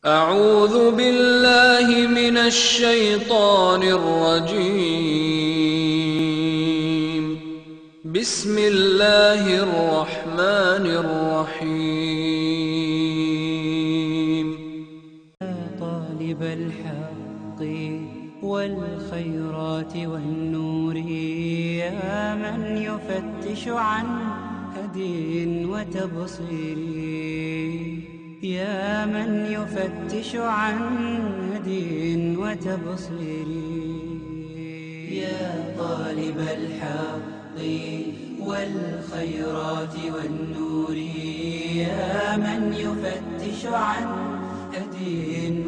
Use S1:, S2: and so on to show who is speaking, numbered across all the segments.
S1: أعوذ بالله من الشيطان الرجيم بسم الله الرحمن الرحيم
S2: طالب الحق والخيرات والنور يا من يفتش عن هدي وتبصير يا من يفتش عن هدي وتبصير يا طالب الحق والخيرات والنور يا من يفتش عن هدي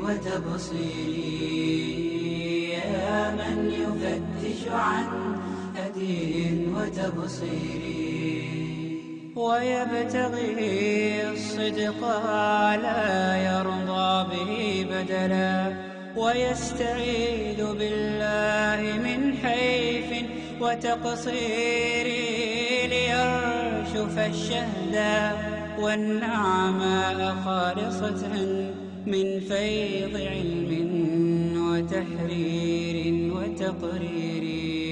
S2: وتبصير يا من يفتش عن هدي وتبصير ويبتغي الصدق لا يرضى به بدلا ويستعيذ بالله من حيف وتقصير ليرشف الشهدا والنعماء خالصة من فيض علم وتحرير وتقرير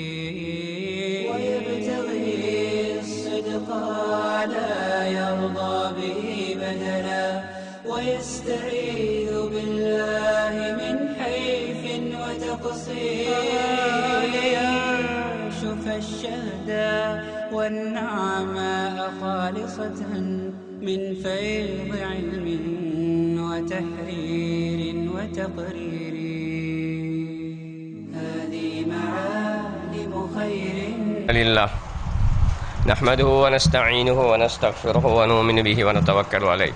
S2: ويبتغي الصدق لا يرضى به بدلا ويستعيذ بالله من حيف وتقصير ليرشف الشهدا والنعماء خالصة من فيض علم وتحرير وتقرير هذه معالم خير
S3: لله نحمده ونستعينه ونستغفره ونؤمن به ونتوكل عليه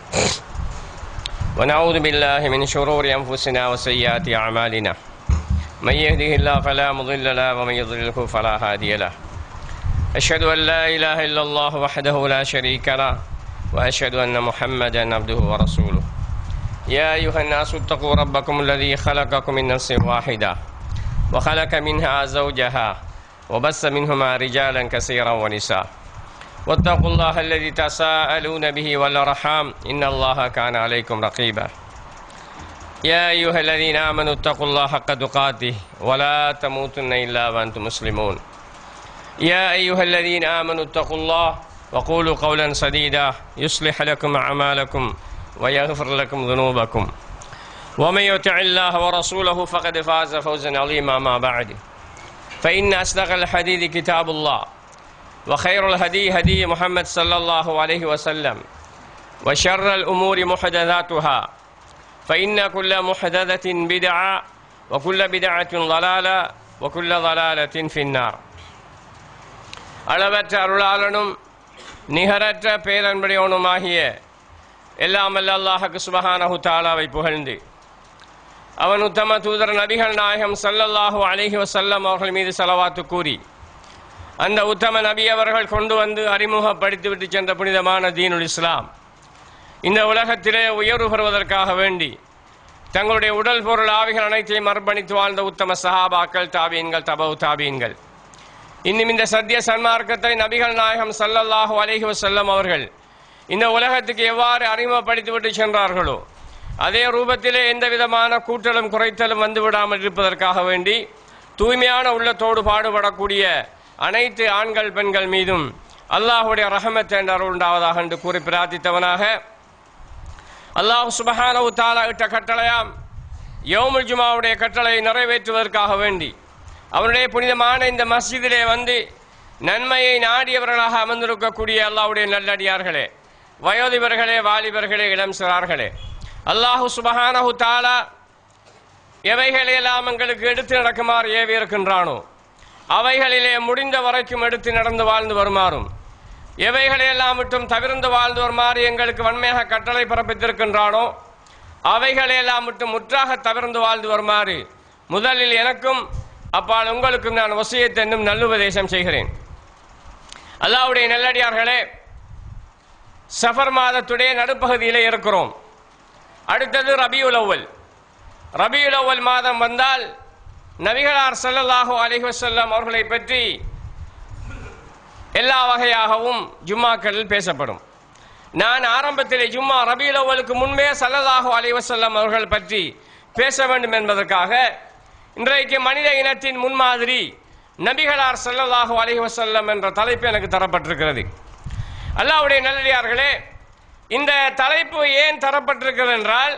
S3: ونعوذ بالله من شرور أنفسنا وسيئات أعمالنا من يهده الله فلا مضل له ومن يضلله فلا هادي له أشهد أن لا إله إلا الله وحده لا شريك له وأشهد أن محمدا عبده ورسوله يا أيها الناس اتقوا ربكم الذي خلقكم من نفس واحدة وخلق منها زوجها وبث منهما رجالا كثيرا ونساء واتقوا الله الذي تساءلون به والأرحام إن الله كان عليكم رقيبا يا أيها الذين آمنوا اتقوا الله حق تقاته ولا تموتن إلا وأنتم مسلمون يا أيها الذين آمنوا اتقوا الله وقولوا قولا سديدا يصلح لكم أعمالكم ويغفر لكم ذنوبكم ومن يطع الله ورسوله فقد فاز فوزا عظيما ما بعد فإن أصدق الحديث كتاب الله وخير الهدي هدي محمد صلى الله عليه وسلم وشر الأمور محدثاتها فإن كل محدثة بدعة وكل بدعة ضلالة وكل ضلالة في النار அளவற்ற அருளாளனும் நிகரற்ற பேரன்புடையவனுமாகிய எல்லாமல்ல அல்லாஹுக்கு சுபஹானஹு தாலாவை புகழ்ந்து அவன் உத்தம தூதர் நபிகள் நாயகம் சல்லல்லாஹு அலைஹி வசல்லம் அவர்கள் மீது செலவாத்து கூறி அந்த உத்தம நபி அவர்கள் கொண்டு வந்து அறிமுகப்படுத்திவிட்டு சென்ற புனிதமான தீனுல் இஸ்லாம் இந்த உலகத்திலே உயர்வு பெறுவதற்காக வேண்டி தங்களுடைய உடல் பொருள் ஆவிகள் அனைத்தையும் அர்ப்பணித்து வாழ்ந்த உத்தம சஹாபாக்கள் தாபீன்கள் தபவு தாபீன்கள் இன்னும் இந்த சத்திய சன்மார்க்கத்தை நபிகள் நாயகம் சல்லல்லாஹு அலைஹி வசல்லம் அவர்கள் இந்த உலகத்துக்கு எவ்வாறு அறிமுகப்படுத்திவிட்டு சென்றார்களோ அதே ரூபத்திலே எந்த விதமான கூட்டலும் குறைத்தலும் வந்து விடாமல் இருப்பதற்காக வேண்டி தூய்மையான உள்ளத்தோடு பாடுபடக்கூடிய அனைத்து ஆண்கள் பெண்கள் மீதும் அல்லாஹுடைய ரஹமத் என்ற அருள் உண்டாவதாக என்று கூறி பிரார்த்தித்தவனாக அல்லாஹ் சுபஹானவு தாலா இட்ட கட்டளையாம் யோமுல் ஜுமாவுடைய கட்டளையை நிறைவேற்றுவதற்காக வேண்டி அவருடைய புனிதமான இந்த மஸ்ஜிதிலே வந்து நன்மையை நாடியவர்களாக அமர்ந்திருக்கக்கூடிய அல்லாஹ்வுடைய நல்லடியார்களே வயோதிபர்களே வாலிபர்களே இளம் சிறார்களே அல்லாஹு சுபஹானஹு தாலா எவைகளையெல்லாம் எங்களுக்கு எடுத்து நடக்குமாறு ஏவி இருக்கின்றானோ அவைகளிலே முடிந்த வரைக்கும் எடுத்து நடந்து வாழ்ந்து வருமாறும் எவைகளையெல்லாம் விட்டும் தவிர்ந்து வாழ்ந்து வருமாறு எங்களுக்கு வன்மையாக கட்டளை பிறப்பித்திருக்கின்றானோ அவைகளையெல்லாம் விட்டு முற்றாக தவிர்ந்து வாழ்ந்து வருமாறு முதலில் எனக்கும் அப்பால் உங்களுக்கும் நான் வசியத்தை என்னும் நல்லுபதேசம் செய்கிறேன் அல்லாவுடைய நல்லடியார்களே சஃபர் மாதத்துடைய நடுப்பகுதியிலே இருக்கிறோம் அடுத்தது ரபியுல் அவ்வல் ரபியுல் அவ்வல் மாதம் வந்தால் நபிகளார் ஸல்லல்லாஹு அலைஹி வஸல்லம் அவர்களை பற்றி எல்லா வகையாகவும் ஜும்மாக்களில் பேசப்படும் நான் ஆரம்பத்திலே ஜும்மா ரபியுல் அவ்வலுக்கு முன்பே சல்லல்லாஹு அலைஹி வஸல்லம் அவர்கள் பற்றி பேச வேண்டும் என்பதற்காக இன்றைக்கு மனித இனத்தின் முன்மாதிரி நபிகளார் ஸல்லல்லாஹு அலைஹி வஸல்லம் என்ற தலைப்பு எனக்கு தரப்பட்டிருக்கிறது அல்லாஹ்வுடைய நல்லடியார்களே இந்த தலைப்பு ஏன் தரப்பட்டிருக்கிறது என்றால்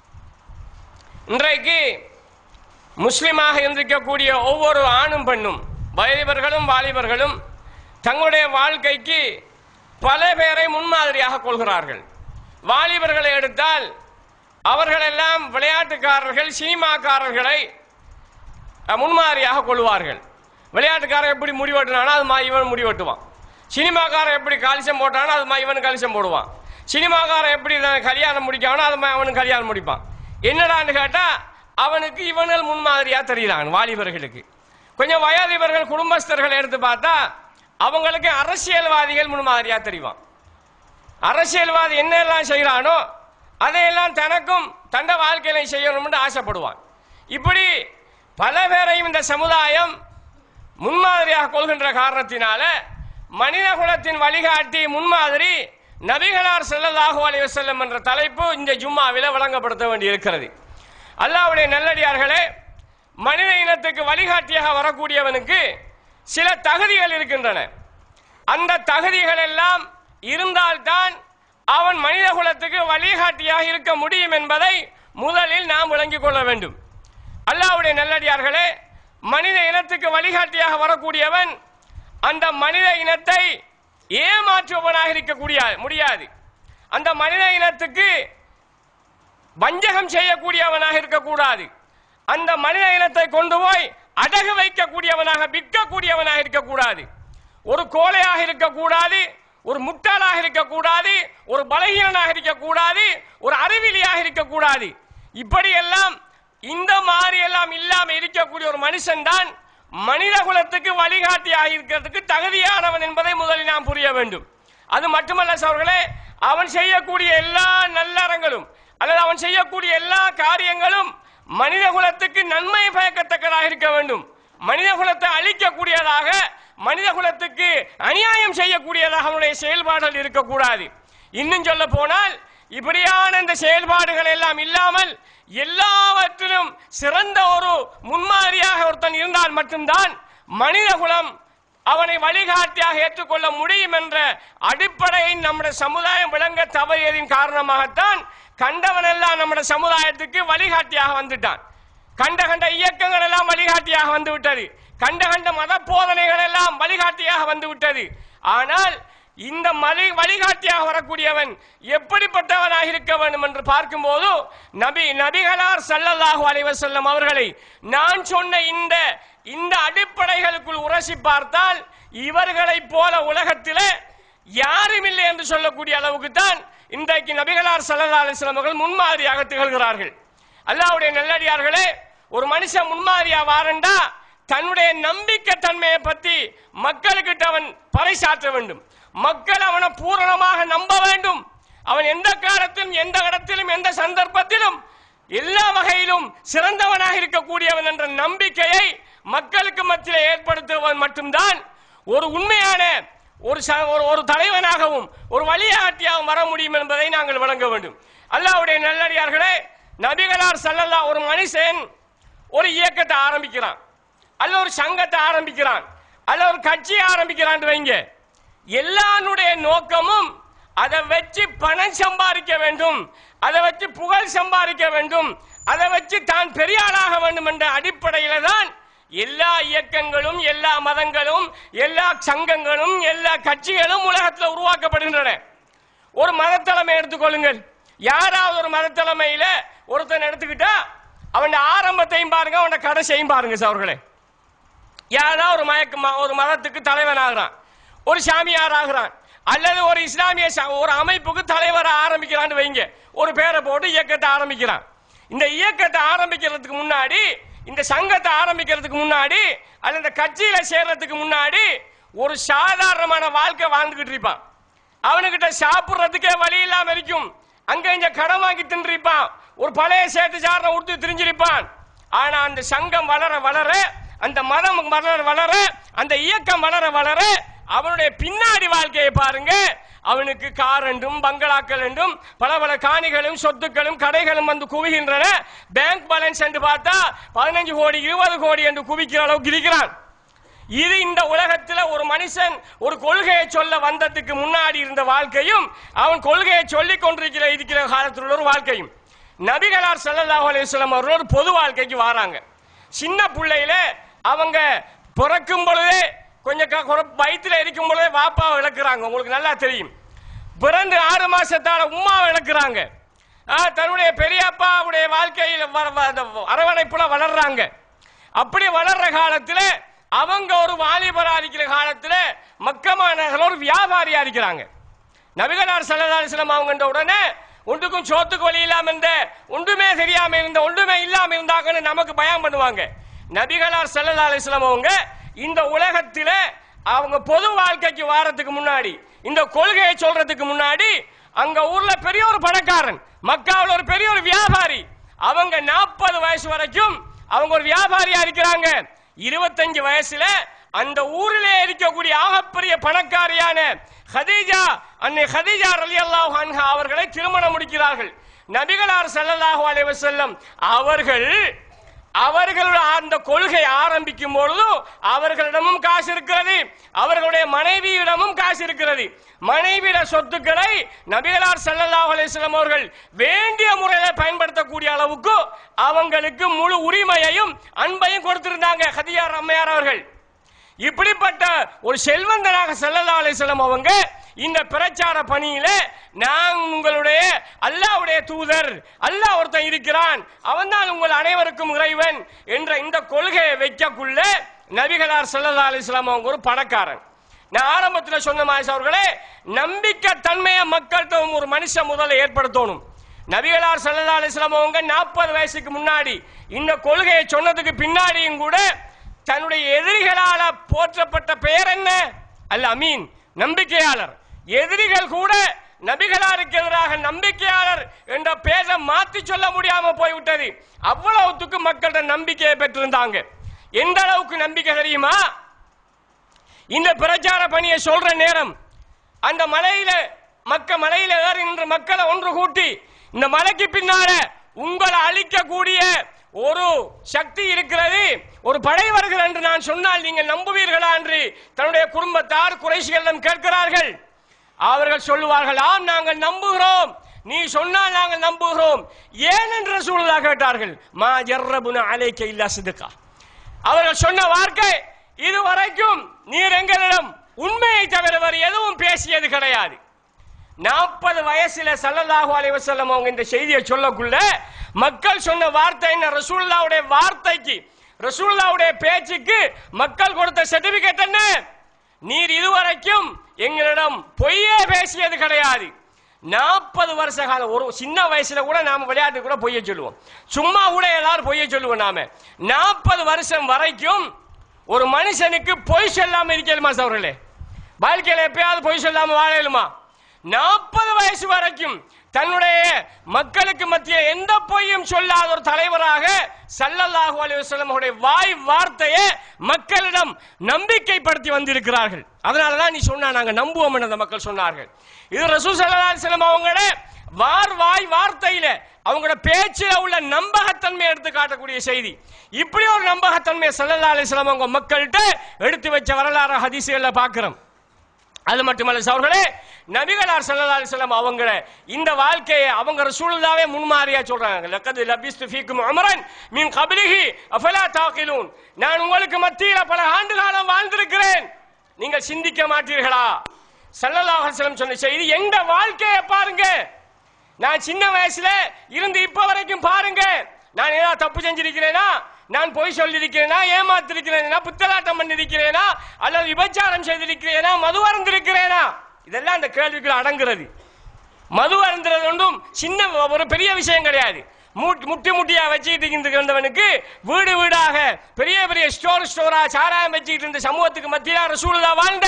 S3: இன்றைக்கு முஸ்லிமாக இருந்திருக்கக்கூடிய ஒவ்வொரு ஆணும் பெண்ணும் வயதிவர்களும் வாலிபர்களும் தங்களுடைய வாழ்க்கைக்கு பல பேரை முன்மாதிரியாக கொள்கிறார்கள் வாலிபர்களை எடுத்தால் அவர்களெல்லாம் விளையாட்டுக்காரர்கள் சினிமாக்காரர்களை அஹ், முன்மாதிரியாக கொள்வார்கள் விளையாட்டுக்காரன் எப்படி முடி வெட்டினானோ அது மா இவன் முடி வெட்டுவான் சினிமாக்காரன் எப்படி காலிசம் போட்டானோ அது மா இவன் காலிசம் போடுவான் சினிமாக்காரன் எப்படி நான் கல்யாணம் முடிக்கானோ அது மா அவனுக்கு கல்யாணம் முடிப்பான் என்னடான்னு கேட்டா அவனுக்கு இவனுள் முன்மாதிரியா தெரியுறான் வாலிபர்களுக்கு கொஞ்சம் வயோதிபர்கள் குடும்பஸ்தர்களை எடுத்து பார்த்தா அவங்களுக்கு அரசியல்வாதிகள் முன்மாதிரியா தெரிவான் அரசியல்வாதி என்னெல்லாம் செய்கிறானோ அதையெல்லாம் தனக்கும் தண்ட வாழ்க்கையில செய்யணும்னு ஆசைப்படுவான் இப்படி பல பேரையும் இந்த சமுதாயம் முன்மாதிரியாக கொள்கின்ற காரணத்தினால மனித குலத்தின் வழிகாட்டி முன்மாதிரி நபிகளார் ஸல்லல்லாஹு அலைஹி வஸல்லம் என்ற தலைப்பு இந்த ஜும்மாவில வழங்கப்படுத்த வேண்டியிருக்கிறது அல்லாஹ்வுடைய நல்லடியார்களே மனித இனத்துக்கு வழிகாட்டியாக வரக்கூடியவனுக்கு சில தகுதிகள் இருக்கின்றன அந்த தகுதிகள் எல்லாம் இருந்தால்தான் அவன் மனித குலத்துக்கு வழிகாட்டியாக இருக்க முடியும் என்பதை முதலில் நாம் விளங்கிக் கொள்ள வேண்டும் அல்லாஹ்வுடைய நல்லடியார்களே மனித இனத்துக்கு வழிகாட்டியாக வரக்கூடியவன் அந்த மனித இனத்தை ஏமாற்றுபவனாக இருக்கக்கூடிய முடியாது அந்த மனித இனத்துக்கு வஞ்சகம் செய்யக்கூடியவனாக இருக்கக்கூடாது அந்த மனித இனத்தை கொண்டு போய் அடகு வைக்கக்கூடியவனாக விற்கக்கூடியவனாக இருக்கக்கூடாது ஒரு கோழையாக இருக்கக்கூடாது ஒரு முட்டாளாக இருக்கக்கூடாது ஒரு பலகீனனாக இருக்கக்கூடாது ஒரு அறிவிலியாக இருக்கக்கூடாது இப்படியெல்லாம் இந்த மாதிரி எல்லாம் இல்லாம இருக்கக்கூடிய ஒரு மனுஷன் தான் மனித குலத்துக்கு வழிகாட்டியாக இருக்கிறதுக்கு தகுதியானவன் என்பதை முதலில் நாம் புரிய வேண்டும் அது மட்டுமல்ல சவர்களே அவன் செய்யக்கூடிய எல்லா நல்லறங்களும் அல்லது அவன் செய்யக்கூடிய எல்லா காரியங்களும் மனித குலத்துக்கு நன்மை பயக்கத்தக்கதாக இருக்க வேண்டும் மனித குலத்தை அழிக்கக்கூடியதாக மனித குலத்துக்கு அநியாயம் செய்யக்கூடியதாக அவனுடைய செயல்பாடுகள் இருக்கக்கூடாது இன்னும் சொல்ல போனால் இப்படியான இந்த செயல்பாடுகள் எல்லாம் இல்லாமல் எல்லாவற்றிலும் சிறந்த ஒரு முன்மாதிரியாக ஒருத்தன் இருந்தால் மட்டும்தான் மனித குலம் அவனை வழிகாட்டியாக ஏற்றுக்கொள்ள முடியும் என்ற அடிப்படையை நம்முடைய சமுதாயம் விளங்க தவறியதின் காரணமாகத்தான் கண்டவனெல்லாம் நம்முடைய சமுதாயத்துக்கு வழிகாட்டியாக வந்துட்டான் கண்ட கண்ட இயக்கங்கள் எல்லாம் வழிகாட்டியாக வந்து விட்டது கண்ட கண்ட மத போதனைகள் எல்லாம் வழிகாட்டியாக வந்து விட்டது ஆனால் இந்த மலை வழிகாட்டியாக வரக்கூடியவன் எப்படிப்பட்டவனாக இருக்க வேண்டும் என்று பார்க்கும்போது நபி நபிகளார் ஸல்லல்லாஹு அலைஹி வஸல்லம் அவர்களை நான் சொன்ன இந்த இந்த அடிப்படைகளுக்குள் உரசி பார்த்தால் இவர்களைப் போல உலகத்திலே யாரும் இல்லை என்று சொல்லக்கூடிய அளவுக்கு தான் இன்றைக்கு நபிகளார் ஸல்லல்லாஹு அலைஹி வஸல்லம் அவர்கள் முன்மாதிரியாக திகழ்கிறார்கள் அல்லாஹ்வுடைய நல்லடியார்களே ஒரு மனுஷன் முன்மாதிரியா வாரண்டா தன்னுடைய நம்பிக்கை தன்மையை பத்தி மக்களுக்கிட்ட அவன் பறைசாற்ற வேண்டும் மக்கள் அவனை பூரணமாக நம்ப வேண்டும் அவன் எந்த காலத்திலும் எந்த இடத்திலும் எந்த சந்தர்ப்பத்திலும் எல்லா வகையிலும் சிறந்தவனாக இருக்கக்கூடியவன் என்ற நம்பிக்கையை மக்களுக்கு மத்தியில் ஏற்படுத்துவன் மட்டும்தான் ஒரு உண்மையான ஒரு ச- ஒரு- ஒரு தலைவனாகவும் ஒரு வழிகாட்டியாகவும் வர முடியும் என்பதை நாங்கள் வழங்க வேண்டும் அல்லாஹ்வுடைய நல்லடியார்களே நபிகளார் ஸல்லல்லா ஒரு மனுஷன் ஒரு இயக்கத்தை ஆரம்பிக்கிறான் அல்ல ஒரு சங்கத்தை ஆரம்பிக்கிறான் அல்ல ஒரு கட்சியை ஆரம்பிக்கிறான் வைங்க எல்லாருடைய நோக்கமும் அதை வச்சு பணம் சம்பாதிக்க வேண்டும் அதை வச்சு புகழ் சம்பாதிக்க வேண்டும் அதை வச்சு தான் பெரிய ஆளாக வேண்டும் என்ற அடிப்படையில தான் எல்லா இயக்கங்களும் எல்லா மதங்களும் எல்லா சங்கங்களும் எல்லா கட்சிகளும் உலகத்தில் உருவாக்கப்படுகின்றன ஒரு மதத்தலைமை எடுத்துக்கொள்ளுங்கள் யாராவது ஒரு மதத்தலைமையில ஒருத்தன் எடுத்துக்கிட்டா அவன் ஆரம்பத்தையும் பாருங்க அவன் கடைசியையும் பாருங்க சவர்களே யாரா ஒரு மயக்க ம- ஒரு மதத்துக்கு தலைவன் ஆகிறான் ஒரு சாமியார் ஆகிறான் அல்லது ஒரு இஸ்லாமிய ச- ஒரு அமைப்புக்கு தலைவரை ஆரம்பிக்கிறான்னு வைங்க ஒரு பேரை போட்டு இயக்கத்தை ஆரம்பிக்கிறான் இந்த இயக்கத்தை ஆரம்பிக்கிறதுக்கு முன்னாடி இந்த சங்கத்தை ஆரம்பிக்கிறதுக்கு முன்னாடி அல்லது இந்த கட்சியில சேர்றதுக்கு முன்னாடி ஒரு சாதாரணமான வாழ்க்கை வாழ்ந்துகிட்டு இருப்பான் அவனுக்கிட்ட சாப்பிடுறதுக்கே வழி இல்லாம இருக்கும் அங்க இங்க கடன் வாங்கி தின்றிருப்பான் ஒரு பழைய சேட்டு சாரண உடுத்து திரிஞ்சிருப்பான் ஆனா அந்த சங்கம் வளர வளர அந்த மதம் வளர வளர அந்த இயக்கம் வளர வளர அவனுடைய பின்னாடி வாழ்க்கையை பாருங்க அவனுக்கு கார் என்றும் பங்களாக்கள் என்றும் பல பல காணிகளும் சொத்துக்களும் கடைகளும் வந்து குவிகின்றன பேங்க் பேலன்ஸ் என்று பார்த்தா பதினஞ்சு கோடி இருபது கோடி என்று குவிக்கிற அளவுக்கு இருக்கிறான் இது இந்த உலகத்துல ஒரு மனுஷன் ஒரு கொள்கையை சொல்ல வந்ததுக்கு முன்னாடி இருந்த வாழ்க்கையும் அவன் கொள்கையை சொல்லிக் கொண்டிருக்கிற இருக்கிற காலத்தில் உள்ள ஒரு வாழ்க்கையும் நபிகளார் ஸல்லல்லாஹு அலைஹி வஸல்லம் அவர்கள் ஒரு பொது வாழ்க்கைக்கு வராங்க சின்ன பிள்ளையில அவங்க பிறக்கும் பொழுதே கொஞ்சம் க- குற- வயித்துல இருக்கும் பொழுதே வாப்பாவை இழக்கிறாங்க உங்களுக்கு நல்லா தெரியும் பிறந்து ஆறு மாசத்தால உமாவை இழக்கிறாங்க ஆ, தன்னுடைய பெரியப்பாவுடைய வாழ்க்கையில் வ- வ- அந்த அரவணைப்புல வளர்றாங்க அப்படி வளர்ற காலத்துல அவங்க ஒரு வாலிபரா இருக்கிற காலத்துல மக்கமானர்கள் ஒரு வியாபாரியா இருக்கிறாங்க நபிகளார் ஸல்லல்லாஹு அலைஹி வஸல்லம் அவங்க உடனே ஒன்றுக்கும் சோத்துக்கு வழி இல்லாம இருந்த ஒன்றுமே தெரியாம இருந்த ஒன்றுமே இல்லாம இருந்தாங்கன்னு நமக்கு பயம் பண்ணுவாங்க நபிகளார் ஸல்லல்லாஹு அலைஹி வஸல்லம் அவங்க இந்த உலகத்தில அவங்க பொது வாழ்க்கைக்கு வாரத்துக்கு முன்னாடி இந்த கொள்கையை சொல்றதுக்கு முன்னாடி அங்க ஊர்ல பெரிய ஒரு பணக்காரன் மக்காவுல ஒரு பெரிய ஒரு வியாபாரி அவங்க நாற்பது வயசு வரைக்கும் அவங்க ஒரு வியாபாரியா இருக்கிறாங்க இருபத்தஞ்சு வயசுல அந்த ஊரிலே இருக்கக்கூடிய ஆகப்பெரிய பணக்காரியான ஹதீஜா அன்னை ஹதீஜா ரலியல்லாஹு அன்ஹா அவர்களை திருமணம் முடிக்கிறார்கள் நபிகளார் ஸல்லல்லாஹு அலைஹி வஸல்லம் அவர்கள் அவர்கள் அந்த கொள்கை ஆரம்பிக்கும் பொழுது அவர்களிடமும் காசு இருக்கிறது அவர்களுடைய மனைவியிடமும் காசு இருக்கிறது மனைவியிட சொத்துக்களை நபிகளார் ஸல்லல்லாஹு அலைஹி வஸல்லம் அவர்கள் வேண்டிய முறையில் பயன்படுத்தக்கூடிய அளவுக்கு அவங்களுக்கு முழு உரிமையையும் அன்பையும் கொடுத்திருந்தாங்க ஹதியார் அம்மையார் அவர்கள் இப்படிப்பட்ட ஒரு செல்வந்தனாக ஸல்லல்லாஹு அலைஹி வஸல்லம் அவங்க இந்த பிரச்சார பணியில நான் உங்களுடைய அல்லாஹ்வுடைய தூதர் அல்லாஹ் ஒருத்தன் இருக்கிறான் அவன்தான் உங்கள் அனைவருக்கும் இறைவன் என்ற இந்த கொள்கையை வைக்கக்குள்ள நபிகளார் ஸல்லல்லாஹு அலைஹி வஸல்லம் அவங்க ஒரு பணக்காரன் நான் ஆரம்பத்தில் சொன்ன மாதிரி அவர்களே நம்பிக்கை தன்மையை மக்கள்கிட்ட ஒரு மனுஷன் முதல்ல ஏற்படுத்தணும் நபிகளார் ஸல்லல்லாஹு அலைஹி வஸல்லம் அவங்க நாற்பது வயசுக்கு முன்னாடி இந்த கொள்கையை சொன்னதுக்கு பின்னாடியும் கூட தன்னுடைய எதிரிகளால போற்றப்பட்ட பெயர் என்ன அல் அமீன் நம்பிக்கையாளர் எதிரிகள் கூட நபிகளாருக்கு எதிராக நம்பிக்கையாளர் என்ற பேரை மாத்தி சொல்ல முடியாம போய்விட்டது அவ்வளவுத்துக்கு மக்கள்கிட்ட நம்பிக்கையை பெற்றிருந்தாங்க எந்த அளவுக்கு நம்பிக்கை தெரியுமா இந்த பிரச்சார பணியை சொல்ற நேரம் அந்த மலையில மக்க மலையில ஏறி நின்ற மக்களை ஒன்று கூட்டி இந்த மலைக்கு பின்னால உங்களை அழிக்கக்கூடிய ஒரு சக்தி இருக்கிறது ஒரு படை வருகிறது என்று நான் சொன்னால் நீங்கள் நம்புவீர்களா என்று தன்னுடைய குடும்பத்தார் குறைசிகளிடம் கேட்கிறார்கள் அவர்கள் சொல்லுவார்கள் ஆம் நாங்கள் நம்புகிறோம் நீ சொன்னால் நாங்கள் நம்புகிறோம் ஏன் என்று சூழலா கேட்டார்கள் மா ஜர்ரபுன அலைக்க இல்லா சிதுக்கா அவர்கள் சொன்ன வார்த்தை இதுவரைக்கும் நீர் எங்களிடம் உண்மையை தவிர வேறு எதுவும் பேசியது கிடையாது நாற்பது வயசுல ஸல்லல்லாஹு அலைஹி வஸல்லம் அவங்க இந்த செய்தியை சொல்லக்குள்ள மக்கள் சொன்ன வார்த்தை என்ன ரசூலுல்லாவுடைய வார்த்தைக்கு ரசூலுல்லாவுடைய பேச்சுக்கு மக்கள் கொடுத்த சர்டிபிகேட் என்ன நீர் இதுவரைக்கும் எங்களிடம் பொய்யே பேசியது கிடையாது நாற்பது வருஷ காலம் ஒரு சின்ன வயசுல கூட நாம விளையாட்டு கூட பொய்ய சொல்லுவோம் சும்மா கூட எல்லாரும் பொய்ய சொல்லுவோம் நாம நாற்பது வருஷம் வரைக்கும் ஒரு மனுஷனுக்கு பொய் சொல்லாம இருக்கலுமா அவர்களே வாழ்க்கையில எப்பயாவது பொய் சொல்லாம வாழலுமா நாற்பது வயசு வரைக்கும் தன்னுடைய மக்களுக்கு மத்திய எந்த பொய்யும் சொல்லாத ஒரு தலைவராக ஸல்லல்லாஹு அலைஹி வஸல்லம் அவருடைய வாய் வார்த்தையை மக்களிடம் நம்பிக்கைப்படுத்தி வந்திருக்கிறார்கள் அதனால தான் நீ சொன்னா நாங்க நம்புவோம் என்று அந்த மக்கள் சொன்னார்கள் இது ரசூல் ஸல்லல்லாஹு அலைஹி வஸல்லம் அவங்களோட வார் வாய் வார்த்தையில அவங்களோட பேச்சில உள்ள நம்பகத்தன்மை எடுத்து காட்டக்கூடிய செய்தி இப்படி ஒரு நம்பகத்தன்மை ஸல்லல்லாஹு அலைஹி வஸல்லம் அவங்க மக்கள்கிட்ட எடுத்து வச்ச வரலாறு ஹதீசுகள்ல பார்க்கிறோம் அது மட்டுமல்ல சவர்களே நபிகளார் ஸல்லல்லாஹு அலைஹி வஸல்லம் அவங்கள இந்த வாழ்க்கையை அவங்க ரசூலுல்லாவே முன்மாறியா சொல்றாங்க லக்கத் லபிஸ்து ஃபீக்கும் உமரன் மின் கப்லிஹி அஃபலா தாகிலூன் நான் உங்களுக்கு மத்தியில பல ஆண்டு காலம் வாழ்ந்திருக்கிறேன் நீங்கள் சிந்திக்க மாட்டீர்களா ஸல்லல்லாஹு அலைஹி வஸல்லம் சொன்ன செய்தி எங்க வாழ்க்கையை பாருங்க நான் சின்ன வயசுல இருந்து இப்ப வரைக்கும் பாருங்க நான் ஏதாவது தப்பு செஞ்சிருக்கிறேனா நான் பொய் சொல்லியிருக்கிறேனா ஏமாத்திருக்கிறேனா புத்தலாட்டம் பண்ணிருக்கிறேனா அல்லது விபச்சாரம் செய்திருக்கிறேனா மது அருந்திருக்கிறேனா இதெல்லாம் அந்த கேள்விக்குள்ள அடங்குறது மது அருந்துறது ஒன்றும் சின்ன ஒரு பெரிய விஷயம் கிடையாது மூட்- முட்டி முட்டியா வச்சுக்கிட்டு இருந்தவனுக்கு வீடு வீடாக பெரிய பெரிய ஸ்டோர் ஸ்டோரா சாராயம் வச்சுக்கிட்டு இருந்த சமூகத்துக்கு மத்தியில ரசூலுல்லா வாழ்ந்த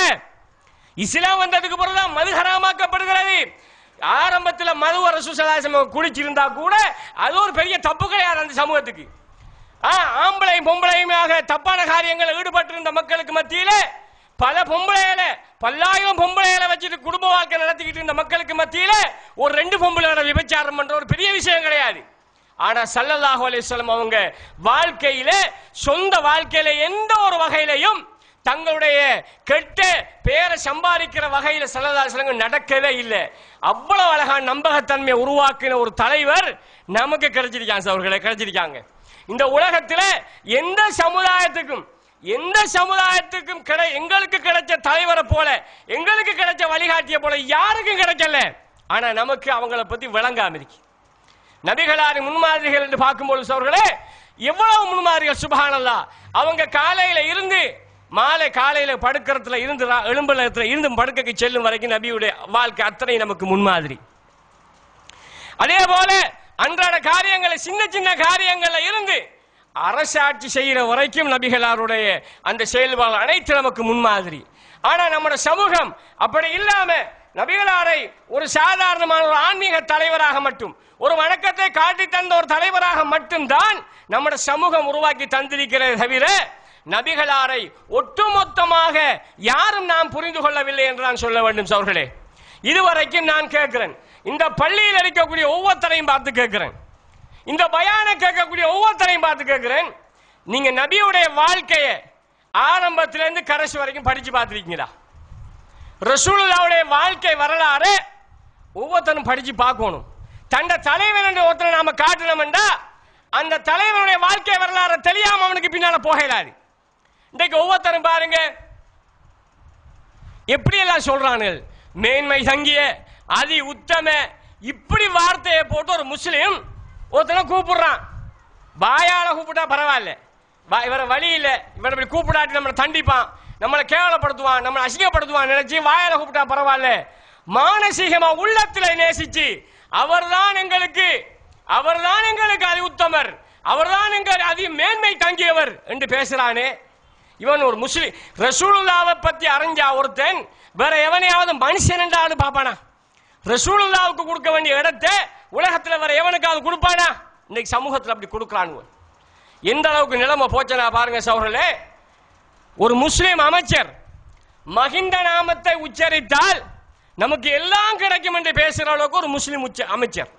S3: இஸ்லாம் வந்ததுக்கு பிறகுதான் மது ஹராமாக்கப்படுகிறது ஆரம்பத்துல மது அரசு சதாசம் குடிச்சிருந்தா கூட அது ஒரு பெரிய தப்பு கிடையாது அந்த சமூகத்துக்கு ஆ, ஆம்பளை பொம்பளையுமாக தப்பான காரியங்களில் ஈடுபட்டிருந்த மக்களுக்கு மத்தியில பல பொம்பளையில பல்லாயிரம் பொம்பளையில வச்சுட்டு குடும்ப வாழ்க்கை நடத்திக்கிட்டு இருந்த மக்களுக்கு மத்தியில ஒரு ரெண்டு பொம்பளையோட விபச்சாரம் பண்ற ஒரு பெரிய விஷயம் கிடையாது ஆனா சல்லல்லாஹு அலைஹி வஸல்லம் அவங்க வாழ்க்கையில சொந்த வாழ்க்கையில எந்த ஒரு வகையிலையும் தங்களுடைய கெட்ட பேரை சம்பாதிக்கிற வகையில சல்லல்லாஹு அலைஹி வஸல்லம் நடக்கவே இல்லை அவ்வளவு அழகான நம்பகத்தன்மையை உருவாக்கின ஒரு தலைவர் நமக்கு கிடைச்சிருக்காங்க அவர்களை கிடைச்சிருக்காங்க இந்த உலகத்துல எந்த சமுதாயத்துக்கும் எந்த சமுதாயத்துக்கும் கிடை எங்களுக்கு கிடைச்ச தலைவரை போல எங்களுக்கு கிடைச்ச வழிகாட்டிய போல யாருக்கும் கிடைக்கல ஆனா நமக்கு அவங்கள பத்தி விளங்காம இருக்கு நபிகளாரின் முன்மாதிரிகள் என்று பார்க்கும்போது அவர்களே எவ்வளவு முன்மாதிரிகள் சுபஹானல்லா அவங்க காலையில இருந்து மாலை காலையில படுக்கிறதுல இருந்து ரா- எழும்பலத்துல இருந்து படுக்கைக்கு செல்லும் வரைக்கும் நபியுடைய வாழ்க்கை அத்தனை நமக்கு முன்மாதிரி அதே போல அன்றாட காரியங்களை சின்ன சின்ன காரியங்கள்ல இருந்து அரசாட்சி செய்யற வரைக்கும் நபிகளாருடைய அந்த செயல்பாடு அனைத்து நமக்கு முன்மாதிரி ஆனா நம்முடைய சமூகம் அப்படி இல்லாம நபிகளாரை ஒரு சாதாரணமான ஒரு ஆன்மீக தலைவராக மட்டும் ஒரு வணக்கத்தை காட்டி தந்த ஒரு தலைவராக மட்டும்தான் நம்முடைய சமூகம் உருவாக்கி தந்திருக்கிறது தவிர நபிகளாரை ஒட்டுமொத்தமாக யாரும் நாம் புரிந்து கொள்ளவில்லை என்று நான் சொல்ல வேண்டும் சவர்களே இதுவரைக்கும் நான் கேட்கிறேன் இந்த பள்ளியில் இருக்கக்கூடிய ஒவ்வொருத்தரையும் பார்த்து கேட்கிறேன் இந்த பயான கேட்கக்கூடிய ஒவ்வொருத்தரையும் பார்த்து கேட்கிறேன் நீங்க நபியுடைய வாழ்க்கையை ஆரம்பத்திலிருந்து கடைசி வரைக்கும் படிச்சு பார்த்திருக்கீங்களா ரசூலுல்லாவுடைய வாழ்க்கை வரலாறு ஒவ்வொருத்தரும் படிச்சு பார்க்கணும் தண்ட தலைவன் என்று ஒருத்தரை நாம காட்டணும்டா அந்த தலைவனுடைய வாழ்க்கை வரலாறு தெரியாம அவனுக்கு பின்னால போகலாது இன்றைக்கு ஒவ்வொருத்தரும் பாருங்க எப்படி எல்லாம் சொல்றானுகள் மேன்மை தங்கிய அதி உத்தம இப்படி வார்த்தையை போட்டு ஒரு முஸ்லீம் ஒருத்தனை கூப்பிடுறான் வாயால கூப்பிட்டா பரவாயில்ல வா- இவர வழி இல்ல இவரை இப்படி கூப்பிடாட்டி நம்மளை தண்டிப்பான் நம்மளை கேவலப்படுத்துவான் நம்மளை அசிங்கப்படுத்துவான் நினைச்சு வாயால கூப்பிட்டா பரவாயில்ல மானசீகமா உள்ளத்துல நேசிச்சு அவர்தான் எங்களுக்கு அவர்தான் எங்களுக்கு அதி உத்தமர் அவர்தான் எங்கள் அதி மேன்மை தங்கியவர் என்று பேசுறானே இவன் ஒரு முஸ்லிம் ரசூலுல்லாவை பத்தி அறிஞ்சா ஒருத்தன் வேற எவனையாவது மனுஷன் என்றாவது பாப்பானா ரசூலுல்லாவுக்கு கொடுக்க வேண்டிய இடத்தை உலகத்துல வேற எவனுக்காவது கொடுப்பானா இன்னைக்கு சமூகத்துல அப்படி கொடுக்கறானுங்க எந்த அளவுக்கு நிலைமை போச்சனா பாருங்க சௌர்களே ஒரு முஸ்லிம் அமைச்சர் மகிந்த நாமத்தை உச்சரித்தால் நமக்கு எல்லாம் கிடைக்கும் என்று பேசுற அளவுக்கு ஒரு முஸ்லிம் உச்ச அமைச்சர்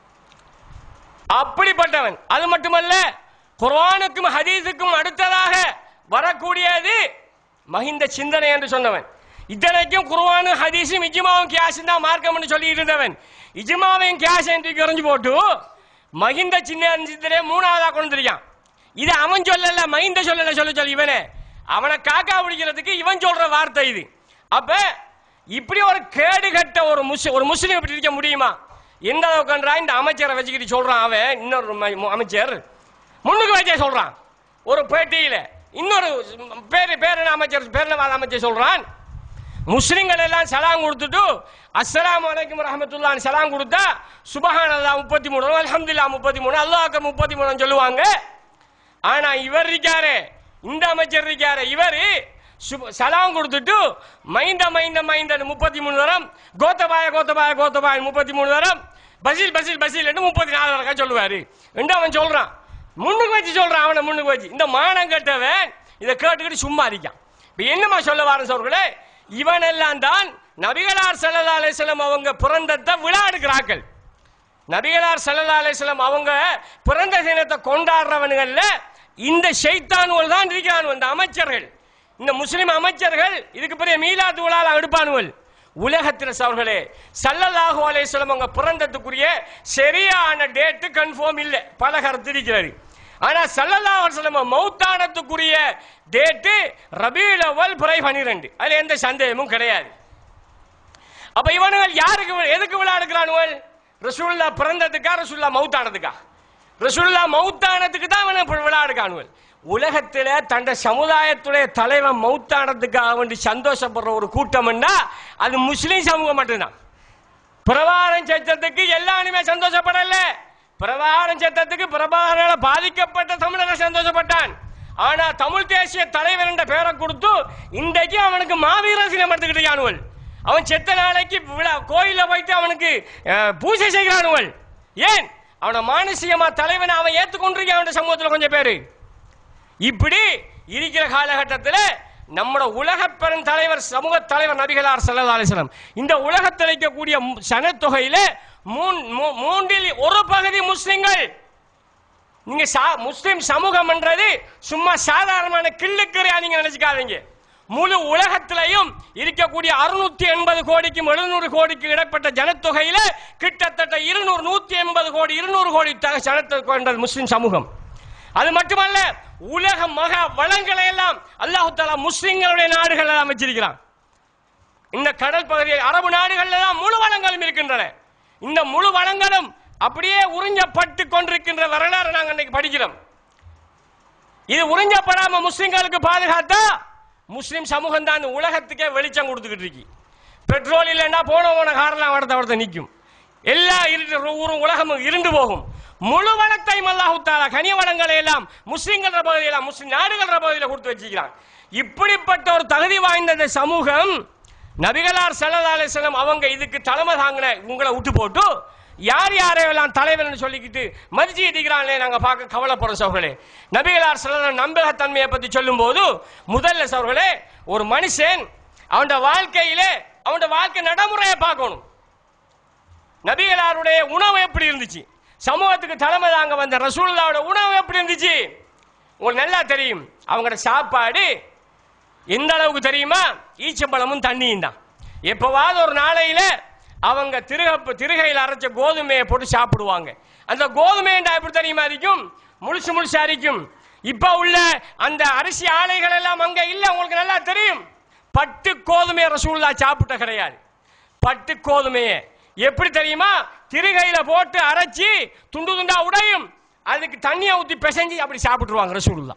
S3: அப்படிப்பட்டவன் அது மட்டுமல்ல குர்ஆனுக்கும் ஹதீஸுக்கும் அடுத்ததாக வரக்கூடியது மகிந்த சிந்தனை என்று சொன்னவன் இத்தனைக்கும் குர்ஆனும் ஹதீஸும் இஜ்மாவும் கியாஸும் தான் மார்க்கம் என்று சொல்லி இருந்தவன் இஜ்மாவையும் கியாஸ் என்று குறைஞ்சு போட்டு மகிந்த சின்ன சிந்தனை மூணாவதா கொண்டு வந்திருக்கான் இது அவன் சொல்லல மகிந்த சொல்லல சொல்ல சொல்லி இவனே அவனை காக்கா பிடிக்கிறதுக்கு இவன் சொல்ற வார்த்தை இது அப்ப இப்படி ஒரு கேடு கட்ட ஒரு முஸ்லிம் ஒரு முஸ்லீம் இப்படி இருக்க முடியுமா எந்த அளவுக்குன்றா இந்த அமைச்சரை வச்சுக்கிட்டு சொல்றான் அவன் இன்னொரு ம- மு- அமைச்சர் முன்னுக்கு வச்சே சொல்றான் ஒரு பேட்டியில இன்னொரு பேரு பேரண அமைச்சர் பேரணவாத அமைச்சர் சொல்றான் முஸ்லிம்கள் எல்லாம் சலாம் கொடுத்துட்டு அஸ்ஸலாமு அலைக்கும் ரஹமத்துல்லான்னு சலாம் கொடுத்தா சுபஹான் அல்லா முப்பத்தி மூணு அல்ஹம்துலில்லா முப்பத்தி மூணு அல்லாஹ் முப்பத்தி மூணு சொல்லுவாங்க ஆனா இவர் இருக்காரு இந்த அமைச்சர் இருக்காரு இவர் சலாம் கொடுத்துட்டு மைந்த மைந்த மைந்த முப்பத்தி மூணு தரம் கோத்தபாய கோத்தபாய கோத்தபாய முப்பத்தி மூணு தரம் பசில் பசில் பசில் முப்பத்தி நாலு வரைக்கும் சொல்லுவாரு என்று அவன் சொல்றான் முன்னுக்கு வச்சு சொல்றான் அவனை முன்னுக்கு வச்சு இந்த மானம் கட்டவன் இதை கேட்டுக்கிட்டு சும்மா இருக்கான் இப்ப என்னமா சொல்ல வாரன் சொல்றே இவன் எல்லாம் தான் நபிகளார் ஸல்லல்லாஹு அலைஹி வஸல்லம் அவங்க பிறந்தத விழா எடுக்கிறார்கள் நபிகளார் ஸல்லல்லாஹு அலைஹி வஸல்லம் அவங்க பிறந்த தினத்தை கொண்டாடுறவனுங்கள்ல இந்த ஷைத்தானுவல் தான் இருக்கிறானுவல் இந்த அமைச்சர்கள் இந்த முஸ்லிம் அமைச்சர்கள் இதுக்கு பெரிய மீலாத்து விழால எடுப்பானுவல் உலகத்தில் அவர்களே சல்லல்லாஹு அலைஹி வஸல்லம் அவங்க பிறந்ததுக்குரிய சரியான டேட்டு கன்ஃபார்ம் இல்ல பல கருத்து இருக்கிறது ஆனா சல்லல்லாஹு அலைஹி வஸல்லம் மௌத்தானத்துக்குரிய டேட்டு ரபீல் அவ்வல் பிறை 12 அதுல எந்த சந்தேகமும் கிடையாது அப்ப இவனுங்கள் யாருக்கு வி- எதுக்கு விழா எடுக்கிறானுவல் ரசூல்லா பிறந்ததுக்கா ரசூல்லா மௌத்தானதுக்கா ரசூல்லா மௌத்தானதுக்கு தான் இவனை இப்ப விழா எடுக்கானுவல் உலகத்துல தண்ட சமுதாயத்துடைய தலைவன் மௌத்தானதுக்காக வேண்டி சந்தோஷப்படுற ஒரு கூட்டம்னா அது முஸ்லீம் சமூகம் மட்டும்தான் பிரபாகரன் சத்தத்துக்கு எல்லாருமே சந்தோஷப்படல பிரபாகரன் சத்தத்துக்கு பிரபாகரால பாதிக்கப்பட்ட தமிழர்கள் சந்தோஷப்பட்டான் ஆனா தமிழ் தேசிய தலைவர் என்ற பெயரை கொடுத்து இன்றைக்கு அவனுக்கு மாவீர சினம் எடுத்துக்கிட்டு இருக்கானுவல் அவன் செத்த நாளைக்கு விழா கோயில போயிட்டு அவனுக்கு அஹ், பூஜை செய்கிறானுவல் ஏன் அவன மானசீகமா தலைவனை அவன் ஏத்துக்கொண்டிருக்கான் அவன் சமூகத்துல கொஞ்சம் பேரு இப்படி இருக்கிற காலகட்டத்தில் நம்மட உலக பெருந்தலைவர் சமூக தலைவர் நபிகளார் ஸல்லல்லாஹு அலைஹி வஸல்லம் இந்த உலகத்தில் இருக்கக்கூடிய மு- சனத்தொகையில மூன்- மூ- மூன்றில் ஒரு பகுதி முஸ்லிம்கள் நீங்க சா- முஸ்லிம் சமூகம்ன்றது சும்மா சாதாரணமான கிள்ளுக்கரையா நீங்க நினைச்சுக்காதீங்க முழு உலகத்திலையும் இருக்கக்கூடிய அறுநூத்தி எண்பது கோடிக்கும் எழுநூறு கோடிக்கு இடைப்பட்ட ஜனத்தொகையில கிட்டத்தட்ட இருநூறு நூத்தி எண்பது கோடி இருநூறு கோடி த- ஜனத்தொகை கொண்டது முஸ்லிம் சமூகம் அது மட்டுமல்ல உலக மகா வளங்களை எல்லாம் அல்லாஹு தாலா முஸ்லிம்களுடைய நாடுகள் எல்லாம் வச்சிருக்கிறான் இந்த கடல் பகுதியில் அரபு நாடுகள்ல தான் முழு வளங்களும் இருக்கின்றன இந்த முழு வளங்களும் அப்படியே உறிஞ்சப்பட்டு கொண்டிருக்கின்ற வரலாறு நாங்கள் இன்னைக்கு படிக்கிறோம் இது உறிஞ்சப்படாம முஸ்லிம்களுக்கு பாதுகாத்தா முஸ்லிம் சமூகம் தான் இந்த உலகத்துக்கே வெளிச்சம் கொடுத்துக்கிட்டு இருக்கு பெட்ரோல் இல்லைன்னா போன போன காரெல்லாம் வரத வரத நிற்கும் எல்லா இருட்டு ஊரும் உலகமும் இருண்டு போகும் முழு வளத்தையும் அல்லாஹு தாலா கனிய வளங்களை எல்லாம் முஸ்லிம்கள் பகுதியில் முஸ்லிம் நாடுகள் பகுதியில் கொடுத்து வச்சிருக்கிறான் இப்படிப்பட்ட ஒரு தகுதி வாய்ந்த இந்த சமூகம் நபிகளார் ஸல்லல்லாஹு அலைஹி வஸல்லம் அவங்க இதுக்கு தலைமை தாங்கின உங்களை விட்டு போட்டு யார் யாரையெல்லாம் தலைவர்னு சொல்லிக்கிட்டு மதிச்சு இடிக்கிறாங்களே நாங்க பார்க்க கவலைப்படுறோம் சோர்களே நபிகளார் ஸல்லல்லாஹு நம்பகத்தன்மையை பத்தி சொல்லும்போது முதல்ல சோர்களே ஒரு மனுஷன் அவனோட வாழ்க்கையிலே அவனோட வாழ்க்கை நடைமுறையை பார்க்கணும் நபிகளாருடைய உணவு எப்படி இருந்துச்சு சமூகத்துக்கு தலைமை தாங்க வந்த ரசூலுல்லாவோட உணவு எப்படி இருந்துச்சு உங்களுக்கு நல்லா தெரியும் அவங்களோட சாப்பாடு எந்த அளவுக்கு தெரியுமா ஈச்சம்பழமும் தண்ணியும் தான் எப்பவாவது ஒரு நாளையில அவங்க திருக திருகையில் அரைச்ச கோதுமையை போட்டு சாப்பிடுவாங்க அந்த கோதுமைண்டா எப்படி தெரியுமா இருக்கும் முழுசு முழுசா இருக்கும் இப்ப உள்ள அந்த அரிசி ஆலைகள் எல்லாம் அங்க இல்ல உங்களுக்கு நல்லா தெரியும் பட்டு கோதுமை ரசூல்லா சாப்பிட்ட கிடையாது பட்டு கோதுமையை எப்படி தெரியுமா திருகையில போட்டு அரைச்சி துண்டு துண்டா உடையும் அதுக்கு தண்ணியை ஊத்தி பிசைஞ்சு அப்படி சாப்பிட்டுருவாங்க ரசூலுல்லா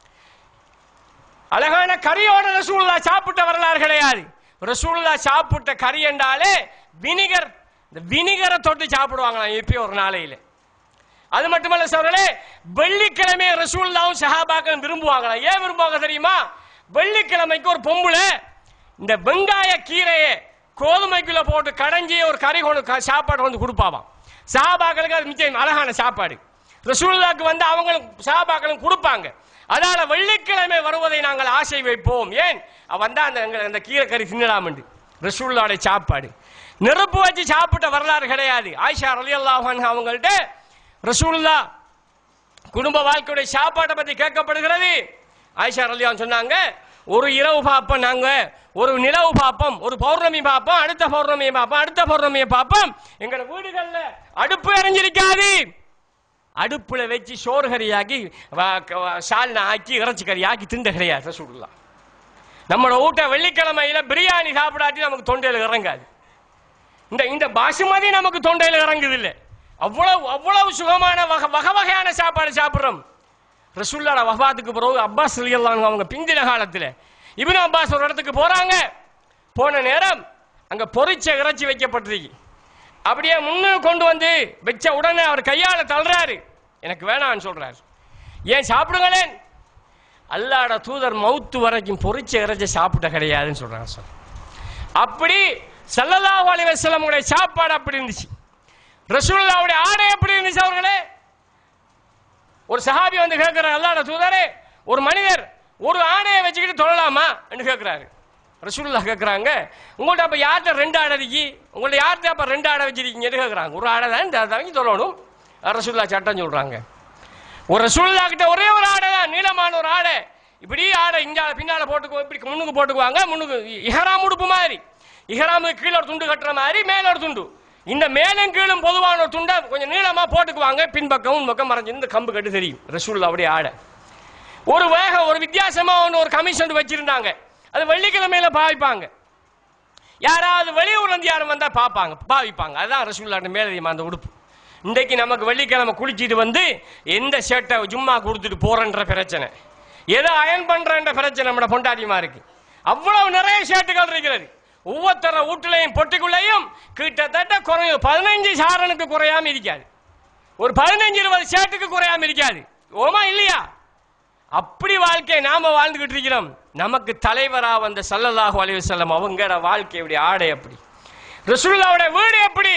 S3: அழகான கறியோட ரசூலுல்லா சாப்பிட்ட வரலாறு கிடையாது ரசூலுல்லா சாப்பிட்ட கறி என்றாலே வினிகர் இந்த வினிகரை தொட்டு சாப்பிடுவாங்களாம் எப்பயும் ஒரு நாளையில அது மட்டுமல்ல சோழர்களே வெள்ளிக்கிழமை ரசூலுல்லாவும் சஹாபாக்களும் விரும்புவாங்களாம் ஏன் விரும்புவாங்க தெரியுமா வெள்ளிக்கிழமைக்கு ஒரு பொம்புல இந்த வெங்காய கீரையை கோதுமைக்குள்ள போட்டு கடைஞ்சி ஒரு கறி கொண்டு க- சாப்பாடு வந்து கொடுப்பாவாம் சஹாபாக்களுக்கு அது மிச்சம் அழகான சாப்பாடு ரசூலுல்லாக்கு வந்து அவங்களும் சஹாபாக்களும் கொடுப்பாங்க அதனால வெள்ளிக்கிழமை வருவதை நாங்கள் ஆசை வைப்போம் ஏன் அவ வந்தா அந்த எங்க- அந்த கீரை கறி தின்னலாம் ரசூலுல்லாவுடைய சாப்பாடு நெருப்பு வச்சு சாப்பிட்ட வரலாறு கிடையாது ஆயிஷா ரலியல்லாஹு அன்ஹா அவங்கள்ட்ட ரசூலுல்லா குடும்ப வாழ்க்கையுடைய சாப்பாட்டை பத்தி கேட்கப்படுகிறது ஆயிஷா ரலியான் சொன்னாங்க ஒரு இரவு பார்ப்போம் நாங்க ஒரு நிலவு பார்ப்போம் ஒரு பௌர்ணமி பார்ப்போம் அடுத்த பௌர்ணமியை பார்ப்போம் அடுத்த பௌர்ணமியை பார்ப்போம் எங்களோட வீடுகள்ல அடுப்பு எரிஞ்சிருக்காது அடுப்புல வச்சு சோறு கறியாக்கி வ- க- வ- சால்னா ஆக்கி இறைச்சி கறி ஆக்கி திண்ட கிடையாது ரசூலுல்லா நம்மளோட வீட்டை வெள்ளிக்கிழமையில பிரியாணி சாப்பிடாட்டி நமக்கு தொண்டையில இறங்காது இந்த இந்த பாசுமதி நமக்கு தொண்டையில இறங்குது இல்ல அவ்வளவு அவ்வளவு சுகமான வகை வகை வகையான சாப்பாடு சாப்பிடுறோம் ரசூல்லாட வஃபாத்துக்கு பிறகு அப்பாஸ் ரலியல்லாஹு அவங்க பிந்தின காலத்துல இப்னு அப்பாஸ் ஒரு இடத்துக்கு போறாங்க போன நேரம் அங்க பொரிச்ச இறைச்சி வைக்கப்பட்டிருக்கு அப்படியே முன்னு கொண்டு வந்து வச்ச உடனே அவர் கையால தள்ளுறாரு எனக்கு வேணாம்னு சொல்றாரு ஏன் சாப்பிடுங்களேன் அல்லாட தூதர் மௌத்து வரைக்கும் பொரிச்ச இறைச்சி சாப்பிட்ட கிடையாதுன்னு சொல்றாங்க சார் அப்படி ஸல்லல்லாஹு அலைஹி வஸல்லம் உடைய சாப்பாடு அப்படி இருந்துச்சு ரசூலுல்லாவுடைய ஆடை எப்படி இருந்துச்சு அவர்களே ஒரு சஹாபி வந்து கேட்கிறார் அல்லாஹ்வுடைய தூதரே ஒரு மனிதர் ஒரு ஆடையை வச்சுக்கிட்டு தொழலாமா என்று கேட்கிறாரு ரசூலுல்லாஹ் கேட்குறாங்க உங்கள்ட்ட அப்ப யார்கிட்ட ரெண்டு ஆடை இருக்கு உங்கள்ட்ட யார்கிட்ட அப்ப ரெண்டு ஆடை வச்சிருக்கீங்கன்னு கேட்குறாங்க ஒரு ஆடை தான் இந்த தவங்கி தொழணும் ரசூலுல்லாஹ் சட்டம் சொல்றாங்க ஒரு ரசூலுல்லா கிட்ட ஒரே ஒரு ஆடை தான் நீளமான ஒரு ஆடை இப்படி ஆடை இங்கால பின்னால போட்டுக்குவோம் இப்படி முன்னுக்கு போட்டுக்குவாங்க முன்னுக்கு இஹராம் உடுப்பு மாதிரி இஹராமுக்கு கீழே ஒரு துண்டு கட்டுற மாதிரி மேல ஒரு துண்டு இந்த மேலும் கீழும் பொதுவான ஒரு துண்டை கொஞ்சம் நீளமா போட்டுக்குவாங்க பின்பக்கம் முன் பக்கம் மறைஞ்சு இந்த கம்பு கட்டு தெரியும் ரசூலுல்லா அப்படியே ஆடை ஒரு வேக ஒரு வித்தியாசமா ஒன்று ஒரு கமிஷன் வச்சிருந்தாங்க அது வெள்ளிக்கிழமையில பாவிப்பாங்க யாராவது வெளியூர்ல இருந்து யாரும் வந்தா பார்ப்பாங்க பாவிப்பாங்க அதுதான் ரசூல்லாட்ட மேலதிகமா அந்த உடுப்பு இன்றைக்கு நமக்கு வெள்ளிக்கிழமை குளிச்சிட்டு வந்து எந்த ஷர்ட்டை ஜும்மா கொடுத்துட்டு போறன்ற பிரச்சனை எதை அயன் பண்றன்ற பிரச்சனை நம்ம பொண்டாட்டியமா இருக்கு அவ்வளவு நிறைய ஷர்ட்டுகள் இருக்கிறது ஒவ்வொருத்தர வீட்டுலையும் பொட்டிக்குள்ளேயும் கிட்டத்தட்ட குறைய பதினஞ்சு சாரனுக்கு குறையாம இருக்காது ஒரு பதினஞ்சு இருபது ஷர்ட்டுக்கு குறையாம இருக்காது ஓமா இல்லையா அப்படி வாழ்க்கையை நாம வாழ்ந்துகிட்டு இருக்கிறோம் நமக்கு தலைவரா வந்த ஸல்லல்லாஹு அலைஹி வஸல்லம் அவங்களோட வாழ்க்கையுடைய ஆடை எப்படி ரசூலுல்லாவோட வீடு எப்படி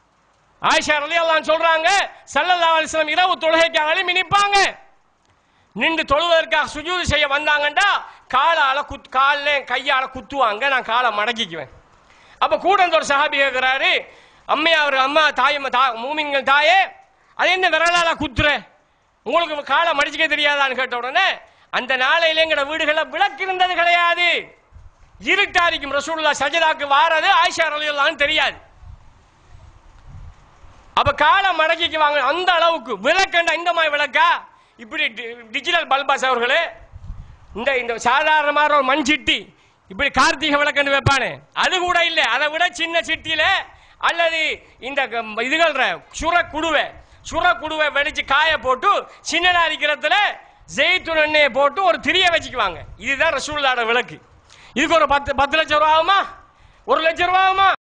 S3: ஆயிஷா ரலியல்லாஹு சொல்றாங்க ஸல்லல்லாஹு அலைஹி வஸல்லம் இரவு தொழுகைக்காக எழுப்பி நிப்பாங்க நின்று தொழுவதற்காக சுஜூது செய்ய வந்தாங்கண்டா காலால குத் காலில் கையால குத்துவாங்க நான் காலை மடக்கிக்குவேன் அப்ப கூட இருந்த ஒரு சஹாபி கேட்கிறாரு அம்மையா அவர் அம்மா தாய் தா மூமின்கள் தாயே அது என்ன விரலால குத்துற உங்களுக்கு காலை மடிச்சுக்க தெரியாதான்னு கேட்ட உடனே அந்த நாளையில எங்கட வீடுகளில் விளக்கு இருந்தது கிடையாது இருட்டாரிக்கும் ரசூலுல்லா சஜதாக்கு வாரது ஆயிஷா ரலியல்லாஹு தெரியாது அப்ப காலை மடக்கிக்கு வாங்க அந்த அளவுக்கு விளக்கண்டா இந்த மாதிரி விளக்கா இப்படி டி- டிஜிட்டல் பல்பாஸ் அவர்களே இந்த இந்த சாதாரணமான ஒரு மண் சிட்டி இப்படி கார்த்திகை விளக்கண்டு வைப்பானே அது கூட இல்லை அதை விட சின்ன சிட்டியில அல்லது இந்த க- இதுகள் சுர குடுவை சுர குடுவை வெடிச்சு காய போட்டு சின்ன அரிக்கிறதுல ஜெய்துன் எண்ணெயை போட்டு ஒரு திரிய வச்சுக்குவாங்க இதுதான் ரசூல்லாட விளக்கு இதுக்கு ஒரு பத்து பத்து லட்சம் ரூபா ஆகுமா ஒரு லட்சம் ரூபா ஆகுமா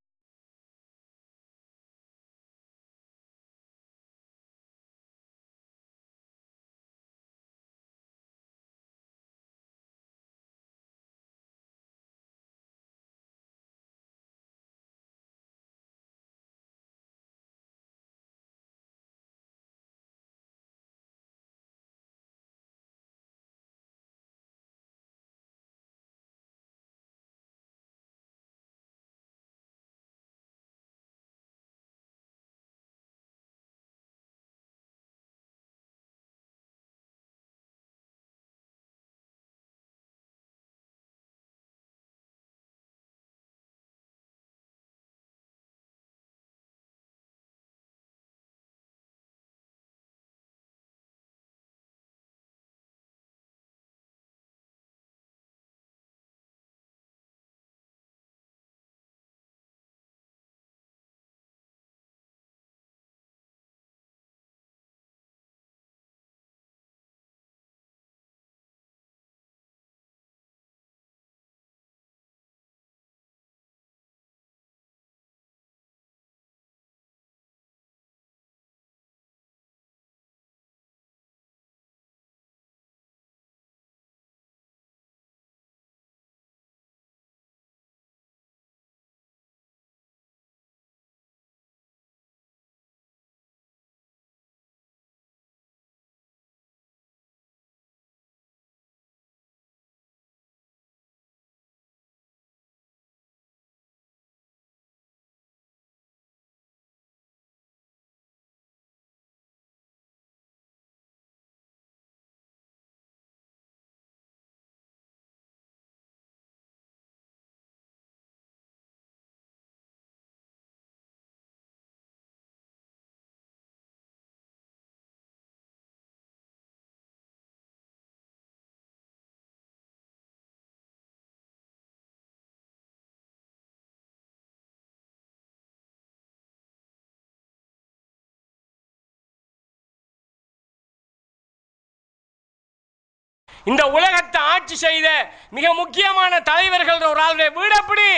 S3: இந்த உலகத்தை ஆட்சி செய்த மிக முக்கியமான தலைவர்கள் ஒரு ஆளுடைய வீடு எப்படி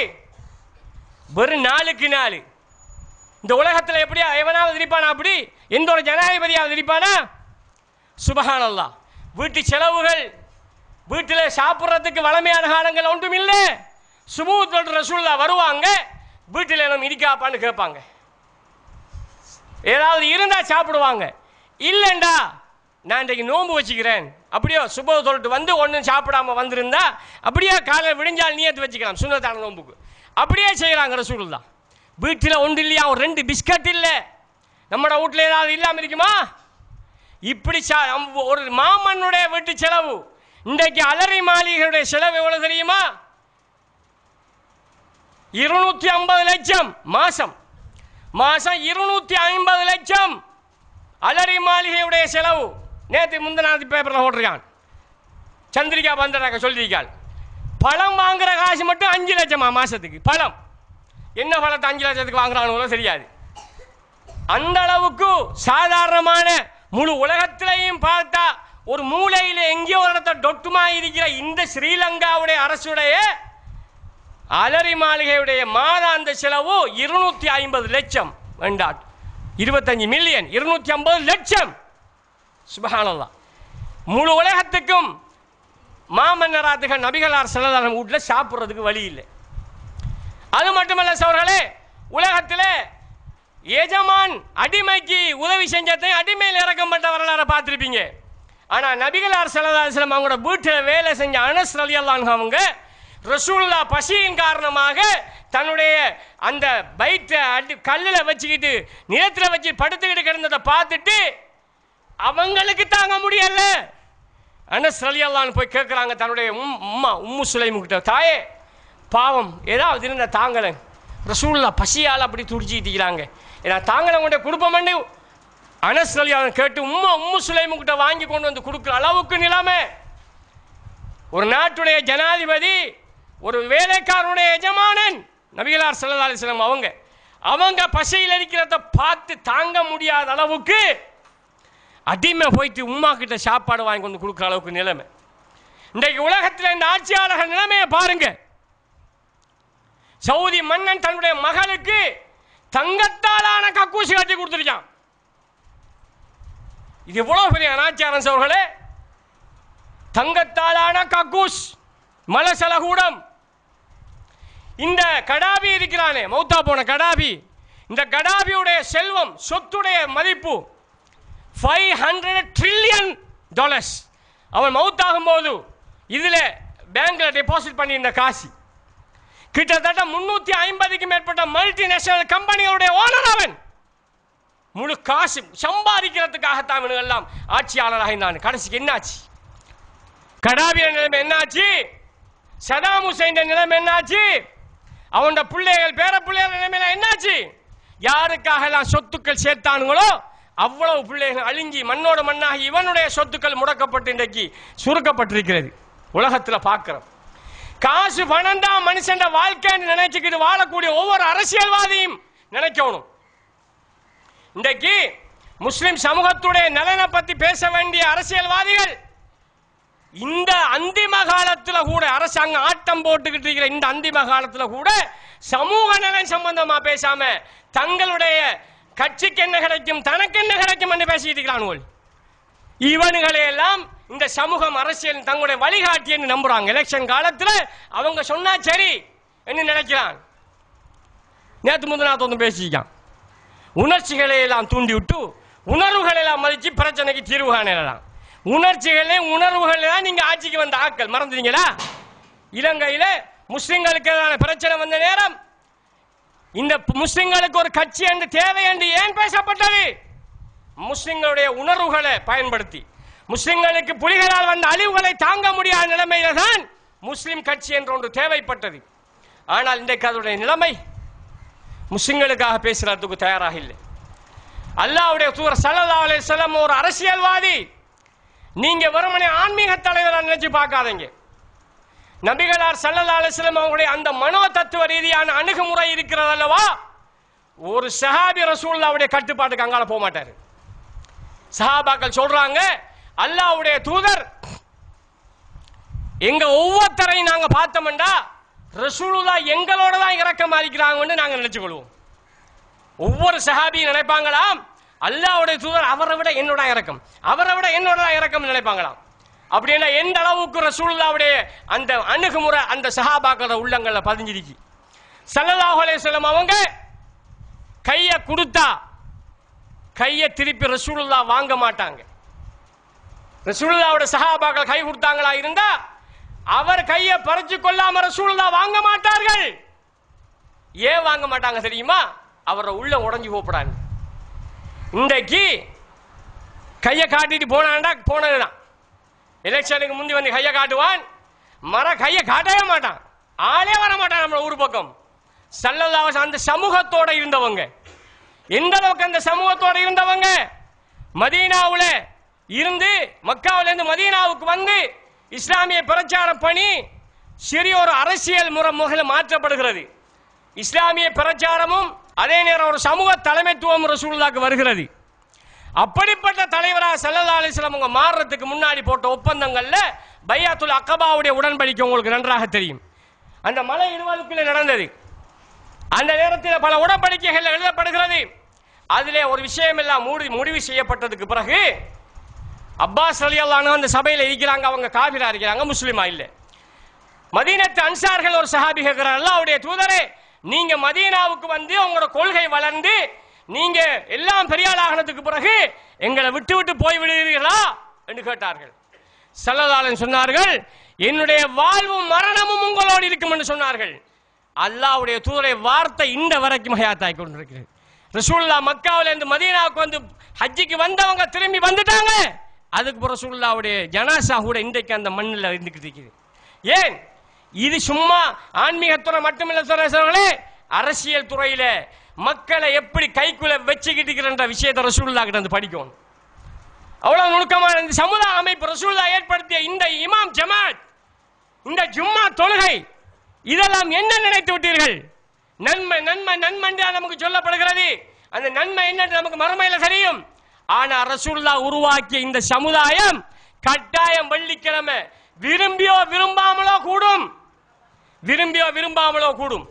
S3: வெறும் நாளுக்கு நாள் இந்த உலகத்தில் எப்படியா எவனாவது இருப்பானா அப்படி எந்த ஒரு ஜனாதிபதியாவது இருப்பானா சுபஹானல்லா வீட்டு செலவுகள் வீட்டில் சாப்பிட்றதுக்கு வளமையான காலங்கள் ஒன்றும் இல்லை சுபூத்தோட ரசூல்லா வருவாங்க வீட்டில் நம்ம இருக்காப்பான்னு கேட்பாங்க ஏதாவது இருந்தா சாப்பிடுவாங்க இல்லைண்டா நான் இன்றைக்கு நோன்பு வச்சுக்கிறேன் அப்படியோ சுப சொல்லிட்டு வந்து ஒன்றும் சாப்பிடாம வந்திருந்தா அப்படியே காலையில் விடிஞ்சால் நியத்து வச்சுக்கலாம் சுண்ணத்தான நோன்புக்கு அப்படியே செய்கிறாங்க ரசூலுல்லா வீட்டில் ஒன்று இல்லையா ஒரு ரெண்டு பிஸ்கட் இல்லை நம்மட வீட்டில் ஏதாவது இல்லாமல் இருக்குமா இப்படி சா- நம்ம ஒரு மாமன்னுடைய வீட்டு செலவு இன்றைக்கு அலரி மாளிகையுடைய செலவு எவ்வளவு தெரியுமா இருநூத்தி ஐம்பது லட்சம் மாசம் மாசம் இருநூத்தி ஐம்பது லட்சம் அலரி மாளிகையுடைய செலவு நேற்று முந்தினாவது பேப்பரில் ஓட்டுறான் சந்திரிகா பந்தராக சொல்லியிருக்காள் பழம் வாங்குற காசு மட்டும் அஞ்சு லட்சமா மாசத்துக்கு பழம் என்ன பழத்தை அஞ்சு லட்சத்துக்கு வாங்குறானுங்களோ தெரியாது அந்த அளவுக்கு சாதாரணமான முழு உலகத்திலையும் பார்த்தா ஒரு மூலையில் எங்கேயோ ஒரு இடத்த டொட்டுமா இருக்கிற இந்த ஸ்ரீலங்காவுடைய அரசுடைய அலரி மாளிகையுடைய மாதாந்த செலவு இருநூத்தி ஐம்பது லட்சம் வேண்டாட் இருபத்தஞ்சு மில்லியன் இருநூத்தி ஐம்பது லட்சம் சுபஹானல்லா முழு உலகத்துக்கும் மாமன்னராத்துக நபிகளார் செல்லதாரம் வீட்டில் சாப்பிட்றதுக்கு வழி இல்லை அது மட்டுமல்ல சோர்களே உலகத்தில் எஜமான் அடிமைக்கு உதவி செஞ்சதை அடிமையில் இறக்கம் பண்ண வரலாறு பார்த்துருப்பீங்க ஆனா நபிகளார் ஸல்லல்லாஹு அலைஹி வஸல்லம் அவங்களோட வீட்டில் வேலை செஞ்ச அனஸ் ரலியல்லாஹு அன்ஹு அவங்க ரசூலுல்லா பசியின் காரணமாக தன்னுடைய அந்த பைட்டை அடி கல்லில் வச்சுக்கிட்டு நிலத்தில் வச்சு படுத்துக்கிட்டு கிடந்ததை பார்த்துட்டு அவங்களுக்கு தாங்க முடியல அனஸ் ரலியல்லான்னு போய் கேட்குறாங்க தன்னுடைய உம் உம்மா உம்மு சுலைமு கிட்ட தாயே பாவம் ஏதாவது இருந்த தாங்கலை ரசூல்லா பசியால் அப்படி துடிச்சிட்டு இருக்கிறாங்க ஏன்னா தாங்களை கொண்ட குடும்பம்னு அனஸ் ரலியான் கேட்டு உம்மா உம்மு சுலைமு கிட்ட வாங்கி கொண்டு வந்து கொடுக்குற அளவுக்கு நிலைமை ஒரு நாட்டுடைய ஜனாதிபதி ஒரு வேலைக்காரனுடைய எஜமானன் நபிகளார் ஸல்லல்லாஹு அலைஹி வஸல்லம் அவங்க அவங்க பசியில் இருக்கிறத பார்த்து தாங்க முடியாத அளவுக்கு அடிமை போயிட்டு உம்மா கிட்ட சாப்பாடு வாங்கி கொண்டு கொடுக்குற அளவுக்கு நிலைமை இன்றைக்கு உலகத்தில் இந்த ஆட்சியாளர்கள் நிலைமையை பாருங்க சவுதி மன்னன் தன்னுடைய மகளுக்கு தங்கத்தாலான கக்கூசி கட்டி கொடுத்துருக்கான் இது எவ்வளவு பெரிய அனாச்சாரம் சோர்களே தங்கத்தாலான கக்கூஸ் மலசலகூடம் இந்த கடாபி இருக்கிறானே மௌத்தா போன கடாபி இந்த கடாபியுடைய செல்வம் சொத்துடைய மதிப்பு ஃபைவ் ஹண்ட்ரட் ட்ரில்லியன் டாலர்ஸ் அவன் மவுத்தாகும் போது இதில் பேங்க்கில் டெபாசிட் பண்ணியிருந்த காசு கிட்டத்தட்ட முன்னூற்றி ஐம்பதுக்கு மேற்பட்ட மல்டிநேஷனல் கம்பெனிகளுடைய ஓனர் அவன் முழு காசு சம்பாதிக்கிறதுக்காகத்தான் இவனுங்க எல்லாம் ஆட்சியாளராக இருந்தான் கடைசிக்கு என்னாச்சு கடாபிய நிலைமை என்னாச்சு சதாம் ஹுசைன் நிலைமை என்னாச்சு அவனோட பிள்ளைகள் பேர பிள்ளைகள் நிலைமையில என்னாச்சு யாருக்காக எல்லாம் சொத்துக்கள் சேர்த்தானுங்களோ அவ்வளவு பிள்ளைகள் அழிஞ்சி மண்ணோட மண்ணாகி இவனுடைய சொத்துக்கள் முடக்கப்பட்டு இன்றைக்கு சுருக்கப்பட்டிருக்கிறது உலகத்துல பார்க்கிறோம் காசு பணம் தான் மனுஷன் வாழ்க்கைன்னு நினைச்சுக்கிட்டு வாழக்கூடிய ஒவ்வொரு அரசியல்வாதியும் நினைக்கணும் இன்றைக்கு முஸ்லிம் சமூகத்துடைய நலனை பத்தி பேச வேண்டிய அரசியல்வாதிகள் இந்த அந்திம காலத்துல கூட அரசாங்கம் ஆட்டம் போட்டுக்கிட்டு இருக்கிற இந்த அந்திம காலத்துல கூட சமூக நலன் சம்பந்தமா பேசாம தங்களுடைய கட்சிக்கு என்ன கிடைக்கும் தனக்கு என்ன கிடைக்கும் என்று பேசிட்டு இருக்கிறானுகள் இவனுகளை எல்லாம் இந்த சமூகம் அரசியல் தங்களுடைய வழிகாட்டி என்று நம்புறாங்க எலெக்ஷன் காலத்துல அவங்க சொன்னா சரி என்று நினைக்கிறான் நேத்து முந்தினாத்து வந்து பேசிக்கான் உணர்ச்சிகளை எல்லாம் தூண்டி விட்டு உணர்வுகளை எல்லாம் மதிச்சு பிரச்சனைக்கு தீர்வு காணலாம் உணர்ச்சிகளே உணர்வுகள் தான் நீங்க ஆட்சிக்கு வந்த ஆட்கள் மறந்துட்டீங்களா இலங்கையில முஸ்லிம்களுக்கு எதிரான பிரச்சனை வந்த நேரம் இந்த முஸ்லிம்களுக்கு ஒரு கட்சி என்று தேவை என்று ஏன் பேசப்பட்டது முஸ்லிம்களுடைய உணர்வுகளை பயன்படுத்தி முஸ்லிம்களுக்கு புலிகளால் வந்த அழிவுகளை தாங்க முடியாத நிலைமையில தான் முஸ்லிம் கட்சி என்ற ஒன்று தேவைப்பட்டது ஆனால் இன்றைக்கு அதனுடைய நிலைமை முஸ்லிம்களுக்காக பேசுறதுக்கு தயாராக இல்லை அல்லாஹ்வுடைய தூதர் ஸல்லல்லாஹு அலைஹி வஸல்லம் ஒரு அரசியல்வாதி நீங்க வெறுமனே ஆன்மீக தலைவரா நினைச்சு பார்க்காதீங்க நபிகளார் ஸல்லல்லாஹு அலைஹி வஸல்லம் அவங்களுடைய அந்த மனோ தத்துவ ரீதியான அணுகுமுறை இருக்கிறது அல்லவா ஒரு சஹாபி ரசூலுல்லாவுடைய கட்டுப்பாட்டுக்கு அங்கால போக மாட்டாரு சஹாபாக்கள் சொல்றாங்க அல்லாஹ்வுடைய தூதர் எங்க ஒவ்வொருத்தரையும் நாங்க பார்த்தோம்டா ரசூலுல்லா எங்களோட தான் இறக்கம் இருக்கிறாங்கன்னு நாங்க நினைச்சு கொள்வோம் ஒவ்வொரு சஹாபியும் நினைப்பாங்களாம் அல்லாஹ்வுடைய தூதர் அவரை விட என்னோட இறக்கம் அவரை விட என்னோட தான் இறக்கம் நினைப்பாங்களாம் அப்படின்னா எந்த அளவுக்கு ரசூலுல்லாவுடைய அந்த அணுகுமுறை அந்த சஹாபாக்களோட உள்ளங்கள்ல பதிஞ்சிருச்சு ஸல்லல்லாஹு அலைஹி வஸல்லம் அவங்க கையை கொடுத்தா கையை திருப்பி ரசூலுல்லா வாங்க மாட்டாங்க ரசூலுல்லாவோட சஹாபாக்கள் கை கொடுத்தாங்களா இருந்தா அவர் கையை பறிச்சு கொள்ளாம ரசூலுல்லா வாங்க மாட்டார்கள் ஏன் வாங்க மாட்டாங்க தெரியுமா அவரை உள்ள உடைஞ்சு போப்படாது இன்றைக்கு கையை காட்டிட்டு போனான்டா போனதுதான் எலெக்ஷனுக்கு முந்தி வந்து கையை காட்டுவான் மர கையை காட்டவே மாட்டான் ஆளே வர மாட்டான் நம்ம ஊர் பக்கம் சல்லல்லாஹு அந்த சமூகத்தோட இருந்தவங்க எந்த அளவுக்கு அந்த சமூகத்தோட இருந்தவங்க மதீனாவுல இருந்து மக்காவுல இருந்து மதீனாவுக்கு வந்து இஸ்லாமிய பிரச்சாரம் பண்ணி சிறிய ஒரு அரசியல் முறை முறையில் மாற்றப்படுகிறது இஸ்லாமிய பிரச்சாரமும் அதே நேரம் ஒரு சமூக தலைமைத்துவம் ரசூலுல்லாக்கு வருகிறது அப்படிப்பட்ட தலைவராக சல்லல்லா அலிஸ்லாம் அவங்க மாறுறதுக்கு முன்னாடி போட்ட ஒப்பந்தங்கள்ல பையாத்துல் அக்கபாவுடைய உடன்படிக்கை உங்களுக்கு நன்றாக தெரியும் அந்த மலை இருவருக்குள்ள நடந்தது அந்த நேரத்தில் பல உடன்படிக்கைகள் எழுதப்படுகிறது அதிலே ஒரு விஷயம் எல்லாம் மூடி முடிவு செய்யப்பட்டதுக்கு பிறகு அப்பாஸ் அலி அந்த சபையில் இருக்கிறாங்க அவங்க காபிரா இருக்கிறாங்க முஸ்லிமா இல்லை மதீனத்து அன்சார்கள் ஒரு சஹாபி கேட்கிறார் அல்லாவுடைய தூதரே நீங்க மதீனாவுக்கு வந்து உங்களோட கொள்கை வளர்ந்து நீங்க எல்லாம் பெரிய ஆளாகினதுக்கு பிறகு எங்களை விட்டு விட்டு போய் விடுவீர்களா என்று கேட்டார்கள் சல்லதாலன் சொன்னார்கள் என்னுடைய வாழ்வும் மரணமும் உங்களோடு இருக்கும் என்று சொன்னார்கள் அல்லாஹ்வுடைய தூதரை வார்த்தை இந்த வரைக்கும் ஹயாத்தாய் கொண்டிருக்கிறது ரசூல்லா மக்காவில இருந்து மதீனாவுக்கு வந்து ஹஜ்ஜிக்கு வந்தவங்க திரும்பி வந்துட்டாங்க அதுக்கு பிறகு ரசூல்லாவுடைய ஜனாசா கூட இன்றைக்கு அந்த மண்ணில் இருந்துக்கிட்டு இருக்குது ஏன் இது சும்மா ஆன்மீகத்துறை மட்டுமில்ல சொல்றே அரசியல் துறையில மக்களை எப்படி கைக்குள்ள வச்சுக்கிட்டு இருக்கிறன்ற விஷயத்தை ரசூல்லா கிட்ட வந்து படிக்கணும் அவ்வளவு நுணுக்கமான இந்த சமுதாய அமைப்பு ரசூல்லா ஏற்படுத்திய இந்த இமாம் ஜமாத் இந்த ஜும்மா தொழுகை இதெல்லாம் என்ன நினைத்து விட்டீர்கள் நன்மை நன்மை நன்மை என்று நமக்கு சொல்லப்படுகிறது அந்த நன்மை என்னன்னு நமக்கு மறுமையில தெரியும் ஆனா ரசூல்லா உருவாக்கிய இந்த சமுதாயம் கட்டாயம் வெள்ளிக்கிழமை விரும்பியோ விரும்பாமலோ கூடும் விரும்பியோ விரும்பாமலோ கூடும்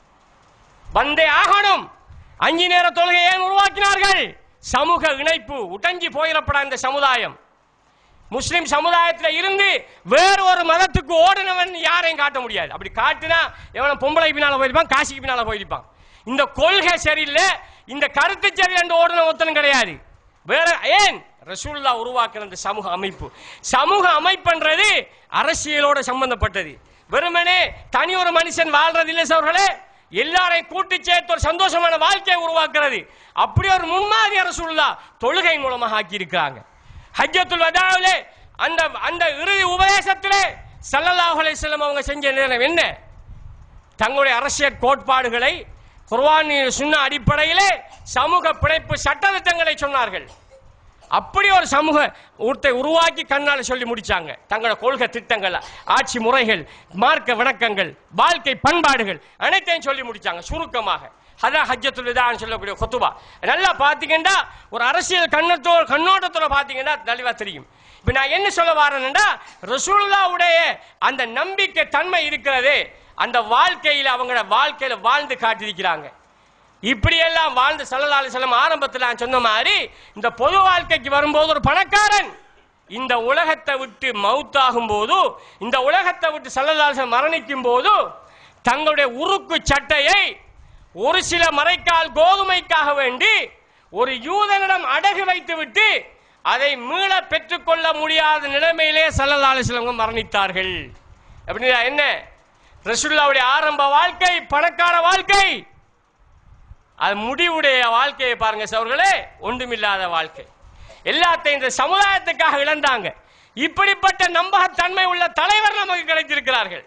S3: வந்தே ஆகணும் அஞ்சு நேர தொழுகை ஏன் உருவாக்கினார்கள் சமூக இணைப்பு உடைஞ்சி போயிடப்பட இந்த சமுதாயம் முஸ்லிம் சமுதாயத்தில் இருந்து வேறு ஒரு மதத்துக்கு ஓடினவன் யாரையும் காட்ட முடியாது அப்படி காட்டினா எவன பொம்பளை பின்னால போயிருப்பான் காசிக்கு பின்னால போயிருப்பான் இந்த கொள்கை சரியில்லை இந்த கருத்து சரி என்று ஓடின ஒருத்தனும் கிடையாது வேற ஏன் ரசூல்லா உருவாக்குற இந்த சமூக அமைப்பு சமூக அமைப்புன்றது அரசியலோட சம்பந்தப்பட்டது வெறுமனே தனி ஒரு மனுஷன் வாழ்றது இல்லை சவர்களே எல்லாரையும் கூட்டி சேர்த்து ஒரு சந்தோஷமான வாழ்க்கையை உருவாக்குறது அப்படி ஒரு முன்மாதிரி ரசூல்லா தொழுகை மூலமாக ஆக்கி இருக்கிறாங்க ஹஜ்ஜத்துல் வதாவிலே அந்த அந்த இறுதி உபதேசத்திலே ஸல்லல்லாஹு அலைஹி வஸல்லம் அவங்க செஞ்ச நேரம் என்ன தங்களுடைய அரசியல் கோட்பாடுகளை குர்ஆன் சுன்ன அடிப்படையிலே சமூக பிணைப்பு சட்டத்திட்டங்களை சொன்னார்கள் அப்படி ஒரு சமூக ஊர்த்தை உருவாக்கி கண்ணால சொல்லி முடிச்சாங்க தங்களோட கொள்கை திட்டங்கள் ஆட்சி முறைகள் மார்க்க வணக்கங்கள் வாழ்க்கை பண்பாடுகள் அனைத்தையும் சொல்லி முடிச்சாங்க சுருக்கமாக அதான் ஹஜ்ஜத்துல் விதான்னு சொல்லக்கூடிய கொத்துபா நல்லா பாத்தீங்கன்னா ஒரு அரசியல் கண்ணத்தோ கண்ணோட்டத்தோட பாத்தீங்கன்னா தெளிவா தெரியும் இப்ப நான் என்ன சொல்ல வரேன்னா ரசூலுல்லாவுடைய அந்த நம்பிக்கை தன்மை இருக்கிறதே அந்த வாழ்க்கையில அவங்களோட வாழ்க்கையில வாழ்ந்து காட்டியிருக்கிறாங்க இப்படியெல்லாம் வாழ்ந்த சல்லல்லாஹு அலைஹி வஸல்லம் ஆரம்பத்தில் நான் சொன்ன மாதிரி இந்த பொது வாழ்க்கைக்கு வரும்போது ஒரு பணக்காரன் இந்த உலகத்தை விட்டு மவுத்தாகும் போது இந்த உலகத்தை விட்டு சல்லல்லாஹு அலைஹி வஸல்லம் மரணிக்கும் போது தங்களுடைய உருக்கு சட்டையை ஒரு சில மறைக்கால் கோதுமைக்காக வேண்டி ஒரு யூதனிடம் அடகு வைத்து விட்டு அதை மீள பெற்றுக்கொள்ள முடியாத நிலைமையிலே சல்லல்லாஹு அலைஹி வஸல்லம் மரணித்தார்கள் அப்படின்னா என்ன ரசூலுல்லாவுடைய ஆரம்ப வாழ்க்கை பணக்கார வாழ்க்கை அது முடிவுடைய வாழ்க்கையை பாருங்க சவர்களே ஒன்றுமில்லாத வாழ்க்கை எல்லாத்தையும் இந்த சமுதாயத்துக்காக இழந்தாங்க இப்படிப்பட்ட நம்பகத்தன்மை உள்ள தலைவர் நமக்கு கிடைத்திருக்கிறார்கள்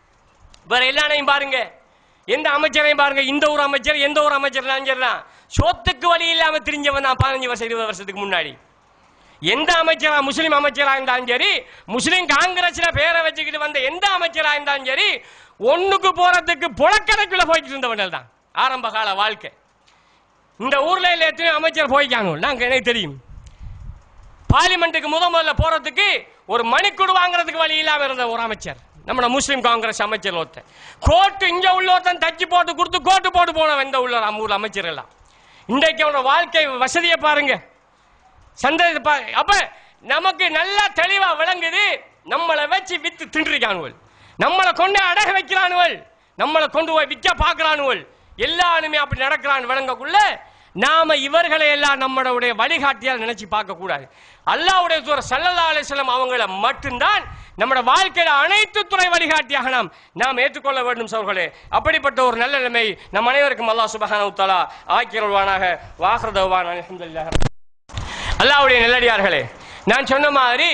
S3: வேற எல்லாரையும் பாருங்க எந்த அமைச்சரையும் பாருங்க இந்த ஒரு அமைச்சர் எந்த ஒரு அமைச்சர் தான் சொத்துக்கு வழி இல்லாம தெரிஞ்சவன் தான் பதினஞ்சு வருஷம் இருபது வருஷத்துக்கு முன்னாடி எந்த அமைச்சரா முஸ்லிம் அமைச்சரா இருந்தாலும் சரி முஸ்லிம் காங்கிரஸ்ல பேரை வச்சுக்கிட்டு வந்த எந்த அமைச்சரா இருந்தாலும் சரி ஒண்ணுக்கு போறதுக்கு புழக்கடைக்குள்ள போய்கிட்டு இருந்தவர்கள் தான் ஆரம்ப கால வாழ்க்கை இந்த ஊர்ல இல்ல எத்தனை அமைச்சர் போய்க்காங்க நாங்க எனக்கு தெரியும் பார்லிமெண்ட்டுக்கு முத முதல்ல போறதுக்கு ஒரு மணிக்குடு வாங்குறதுக்கு வழி இல்லாம இருந்த ஒரு அமைச்சர் நம்ம முஸ்லிம் காங்கிரஸ் அமைச்சர் ஒருத்தன் கோட்டு இங்க உள்ள ஒருத்தன் தச்சு போட்டு கொடுத்து கோட்டு போட்டு போன இந்த உள்ள நம்ம ஊர்ல அமைச்சர் எல்லாம் இன்றைக்கு அவனோட வாழ்க்கை வசதியை பாருங்க சந்ததி பா அப்ப நமக்கு நல்லா தெளிவா விளங்குது நம்மளை வச்சு வித்து தின்றிருக்கானுவல் நம்மளை கொண்டு அடக வைக்கிறானுவல் நம்மளை கொண்டு போய் விற்க பார்க்கறானுவல் எல்லாருமே அப்படி நடக்கிறான் விளங்கக்குள்ள நாம இவர்களை எல்லாம் நம்மளுடைய வழிகாட்டியால் நினைச்சு பார்க்க கூடாது அல்லாஹ்வுடைய தூர சல்லல்லா அலிஸ்லாம் அவங்கள மட்டும்தான் நம்மட வாழ்க்கையில அனைத்து துறை வழிகாட்டியாக நாம் நாம் ஏற்றுக்கொள்ள வேண்டும் சோர்களே அப்படிப்பட்ட ஒரு நல்ல நிலைமை நம் அனைவருக்கும் அல்லாஹ் சுபஹானஹு தஆலா ஆக்கிரவானாக வாஹ்ரதவான் அல்ஹம்துலில்லாஹ் அல்லாஹ்வுடைய நல்லடியார்களே நான் சொன்ன மாதிரி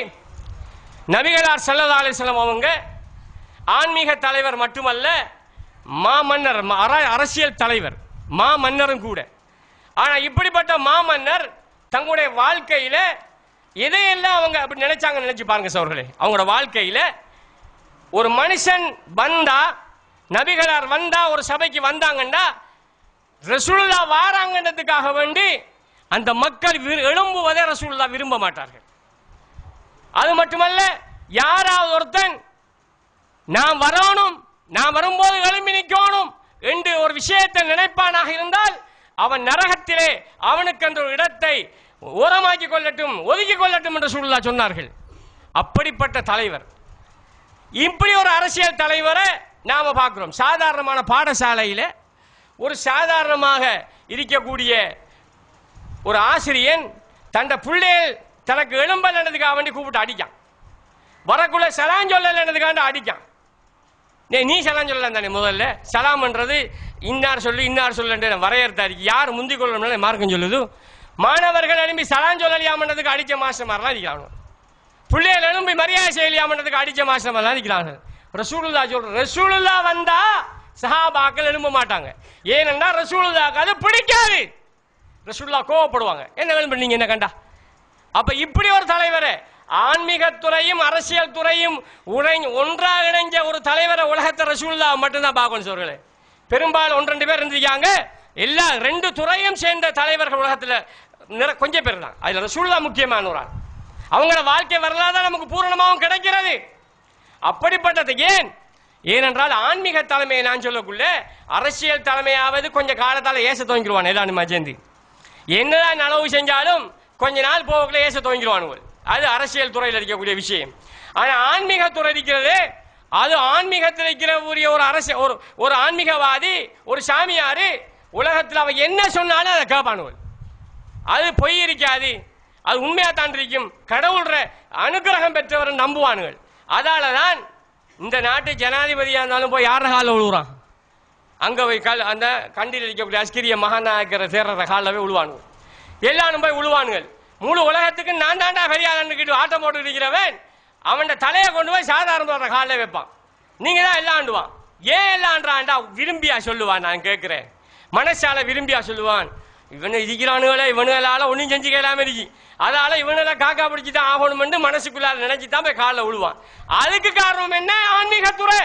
S3: நபிகளார் சல்லல்லா அலிஸ்லாம் அவங்க ஆன்மீக தலைவர் மட்டுமல்ல மாமன்னர் ம- அர- அரசியல் தலைவர் மாமன்னரும் கூட ஆனா இப்படிப்பட்ட மாமன்னர் தங்களுடைய வாழ்க்கையில எதையெல்லாம் அவங்க அப்படி நினைச்சாங்க நினைச்சு பாருங்க சோர்களே அவங்களோட வாழ்க்கையில ஒரு மனுஷன் வந்தா நபிகளார் வந்தா ஒரு சபைக்கு வந்தாங்கன்னா ரசூலுல்லா வாராங்கன்றதுக்காக வேண்டி அந்த மக்கள் வி- எழும்புவதை ரசூலுல்லா விரும்ப மாட்டார்கள் அது மட்டுமல்ல யாராவது ஒருத்தன் நான் வரணும் நான் வரும்போது எழும்பி நிற்கணும் என்று ஒரு விஷயத்தை நினைப்பானாக இருந்தால் அவன் நரகத்திலே அவனுக்கு அந்த ஒரு இடத்தை ஓரமாக்கி கொள்ளட்டும் ஒதுக்கி கொள்ளட்டும் என்று சூழலா சொன்னார்கள் அப்படிப்பட்ட தலைவர் இப்படி ஒரு அரசியல் தலைவரை நாம பார்க்கிறோம் சாதாரணமான பாடசாலையில ஒரு சாதாரணமாக இருக்கக்கூடிய ஒரு ஆசிரியன் தண்ட பிள்ளைகள் தனக்கு எலும்பல்லன்றதுக்காக வேண்டி கூப்பிட்டு அடிக்கான் வரக்குள்ள சலான் சொல்லலன்றதுக்காண்டி அடிக்கான் நீ நீ சலாம் சொல்லலாம் தானே முதல்ல சலாம்ன்றது இன்னார் சொல்லு இன்னார் சொல்லுன்ற வரையறுத்தா இருக்கு யார் முந்தி கொள்ளணும்னு மார்க்கம் சொல்லுது மாணவர்கள் எழும்பி சலான் சொல்லலையாமன்றதுக்கு அடிச்ச மாஸ்டர் மாதிரிலாம் இருக்கிறாங்க பிள்ளைகள் எழும்பி மரியாதை செய்யலையாமன்றதுக்கு அடிச்ச மாஸ்டர் மாதிரிலாம் இருக்கிறாங்க ரசூலுல்லா சொல்ற ரசூலுல்லா வந்தா சஹாபாக்கள் எழும்ப மாட்டாங்க ஏனென்றா ரசூலுல்லாக்கு அது பிடிக்காது ரசூலுல்லா கோவப்படுவாங்க என்ன வேணும் நீங்க என்ன கண்டா அப்ப இப்படி ஒரு தலைவரை ஆன்மீகத்துறையும் அரசியல் துறையும் உறை ஒன்றாக இணைஞ்ச ஒரு தலைவரை உலகத்தை ரசூல்லா மட்டும்தான் பார்க்கணும் சொல்றேன் பெரும்பாலும் ஒன்று ரெண்டு பேர் இருந்திருக்காங்க எல்லா ரெண்டு துறையும் சேர்ந்த தலைவர்கள் உலகத்துல நிற- கொஞ்சம் பேர் தான் அதுல ரசூல்லா முக்கியமான ஒரு ஆள் அவங்களோட வாழ்க்கை வரலாறு தான் நமக்கு பூரணமாகவும் கிடைக்கிறது அப்படிப்பட்டது ஏன் ஏனென்றால் ஆன்மீக தலைமையை நான் சொல்லக்குள்ள அரசியல் தலைமையாவது கொஞ்ச காலத்தால ஏச துவங்கிடுவான் ஏதாவது மஜந்தி என்னதான் நலவு செஞ்சாலும் கொஞ்ச நாள் போகக்குள்ள ஏச துவங்கிடுவானுகள் அது அரசியல் துறையில் இருக்கக்கூடிய விஷயம் ஆனா ஆன்மீக துறை இருக்கிறது அது ஆன்மீகத்தில் இருக்கிற ஒரு அரசு ஒரு ஒரு ஆன்மீகவாதி ஒரு சாமியாரு உலகத்தில் அவன் என்ன சொன்னாலும் அதை கேட்பானுகள் அது பொய் இருக்காது அது உண்மையா தான் இருக்கும் கடவுள்ற அனுகிரகம் பெற்றவர் நம்புவானுகள் அதால தான் இந்த நாட்டு ஜனாதிபதியா இருந்தாலும் போய் யார காலில் விழுவுறான் அங்க போய் கல் அந்த கண்டியில் இருக்கக்கூடிய அஸ்கிரிய மகாநாயக்கரை சேர்ற காலில் போய் விழுவானுங்க எல்லாரும் போய் விழுவானுங்கள் முழு உலகத்துக்கு நான் தாண்டா பெரியாளன்னுக்கிட்டு ஆட்டம் போட்டு இருக்கிறவன் அவன் தலையை கொண்டு போய் சாதாரண காலில் வைப்பான் நீங்க தான் எல்லாம் ஆண்டுவான் ஏன் எல்லாம் ஆண்டுறான்டா விரும்பியா சொல்லுவான் நான் கேட்கிறேன் மனசால விரும்பியா சொல்லுவான் இவனு இருக்கிறானுங்களே இவனுகளால ஒன்றும் செஞ்சு கேளாம இருக்கு அதால இவனெல்லாம் காக்கா பிடிச்சி தான் ஆகணும்னு மனசுக்குள்ளால நினைச்சு தான் போய் காலில் விழுவான் அதுக்கு காரணம் என்ன ஆன்மீகத்துறை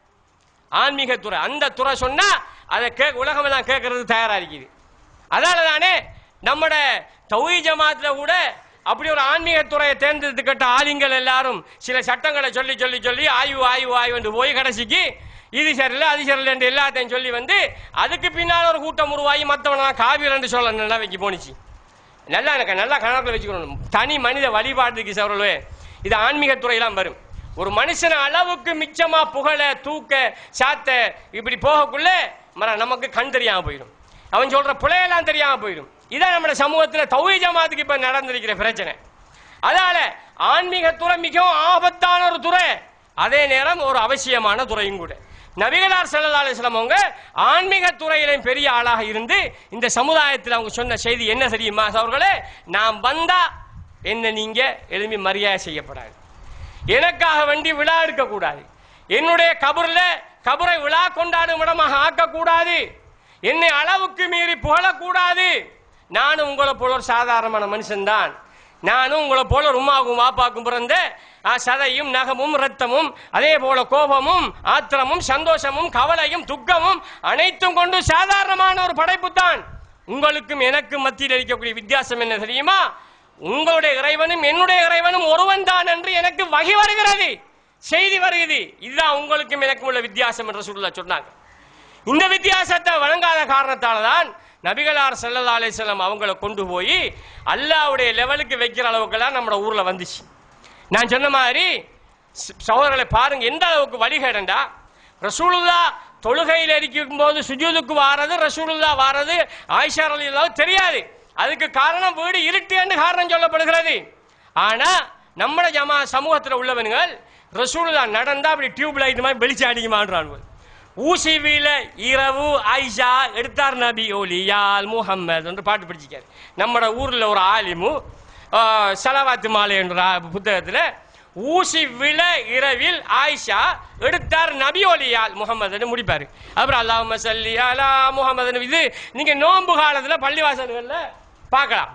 S3: ஆன்மீகத்துறை அந்த துறை சொன்னா அதை கே உலகமெல்லாம் கேட்கறது தயாரா இருக்குது அதால தானே நம்மட தௌஹி ஜமாத்துல கூட அப்படி ஒரு ஆன்மீகத்துறையை தேர்ந்தெடுத்துக்கிட்ட ஆளுங்கள் எல்லாரும் சில சட்டங்களை சொல்லி சொல்லி சொல்லி ஆய்வு ஆய்வு ஆய்வு போய் கடைசிக்கு இது சரியில்லை அது சரியில்லை என்று எல்லாத்தையும் சொல்லி வந்து அதுக்கு பின்னால் ஒரு கூட்டம் உருவாகி மற்றவனெல்லாம் காவிரன்னு சொல்ல நல்லா வைக்க போனிச்சு நல்லா எனக்கு நல்லா கணக்கில் வச்சுக்கணும் தனி மனித வழிபாட்டுக்கு சவர்களே இது ஆன்மீகத்துறையெல்லாம் வரும் ஒரு மனுஷன் அளவுக்கு மிச்சமா புகழ தூக்க சாத்த இப்படி போகக்குள்ள மர நமக்கு கண் தெரியாம போயிடும் அவன் சொல்ற பிழையெல்லாம் தெரியாம போயிடும் இதான் நம்ம சமூகத்துல தௌஹி ஜமாத்துக்கு இப்ப நடந்திருக்கிற பிரச்சனை அதனால ஆன்மீகத்துறை மிகவும் ஆபத்தான ஒரு துறை அதே நேரம் ஒரு அவசியமான துறையும் கூட நபிகளார் ஸல்லல்லாஹு அலைஹி வஸல்லம் அவங்க ஆன்மீக துறையிலும் பெரிய ஆளாக இருந்து இந்த சமுதாயத்தில் அவங்க சொன்ன செய்தி என்ன தெரியுமா அவர்களே நான் வந்தா என்ன நீங்க எழுப்பி மரியாதை செய்யப்படாது எனக்காக வேண்டி விழா எடுக்கக்கூடாது என்னுடைய கபர்ல கபரை விழா கொண்டாடும் இடமாக ஆக்கக்கூடாது என்னை அளவுக்கு மீறி புகழக்கூடாது நானும் உங்களை போல ஒரு சாதாரணமான மனுஷன்தான் நானும் உங்களை போல ஒரு உமாவும் வாப்பாக்கும் பிறந்த ஆ, சதையும் நகமும் ரத்தமும் அதே போல கோபமும் ஆத்திரமும் சந்தோஷமும் கவலையும் துக்கமும் அனைத்தும் கொண்டு சாதாரணமான ஒரு படைப்பு தான் உங்களுக்கும் எனக்கும் மத்தியில் இருக்கக்கூடிய வித்தியாசம் என்ன தெரியுமா உங்களுடைய இறைவனும் என்னுடைய இறைவனும் ஒருவன் தான் என்று எனக்கு வகை வருகிறது செய்தி வருகிறது இதுதான் உங்களுக்கும் எனக்கும் உள்ள வித்தியாசம் என்று சொல்ல சொன்னாங்க இந்த வித்தியாசத்தை வழங்காத காரணத்தால தான் நபிகளார் ஸல்லல்லாஹு அலைஹி வஸல்லம் அவங்கள கொண்டு போய் அல்லாஹ்வுடைய லெவலுக்கு வைக்கிற அளவுக்கெல்லாம் நம்ம ஊர்ல வந்துச்சு நான் சொன்ன மாதிரி ச- சகோதரர்களை பாருங்க எந்த அளவுக்கு வழிகேடண்டா ரசூலுல்லா தொழுகையில் இருக்கும் போது சுஜூதுக்கு வாரது ரசூலுல்லா வாரது ஆயிஷா ரலியல்லாஹு தெரியாது அதுக்கு காரணம் வீடு இருட்டு என்று காரணம் சொல்லப்படுகிறது ஆனா நம்மள ஜமா சமூகத்தில் உள்ளவனுங்கள் ரசூலுல்லா நடந்தா அப்படி டியூப் லைட் மாதிரி வெளிச்சம் அடிக்குமான்றான் ஊசி வீல இரவு ஆயிஷா எடுத்தார் நபி ஒலியால் முஹம்மது என்று பாட்டு படிச்சிக்காரு நம்மட ஊர்ல ஒரு ஆலிமு ஆ, சலவாத்து மாலை என்ற புத்தகத்தில் ஊசி விழ இரவில் ஆயிஷா எடுத்தார் நபி ஒலியால் முகமதுன்னு முடிப்பாரு அப்புறம் அல்லாஹ் சல்லி அலா முகமதுன்னு இது நீங்க நோன்பு காலத்துல பள்ளிவாசல்கள்ல பார்க்கலாம்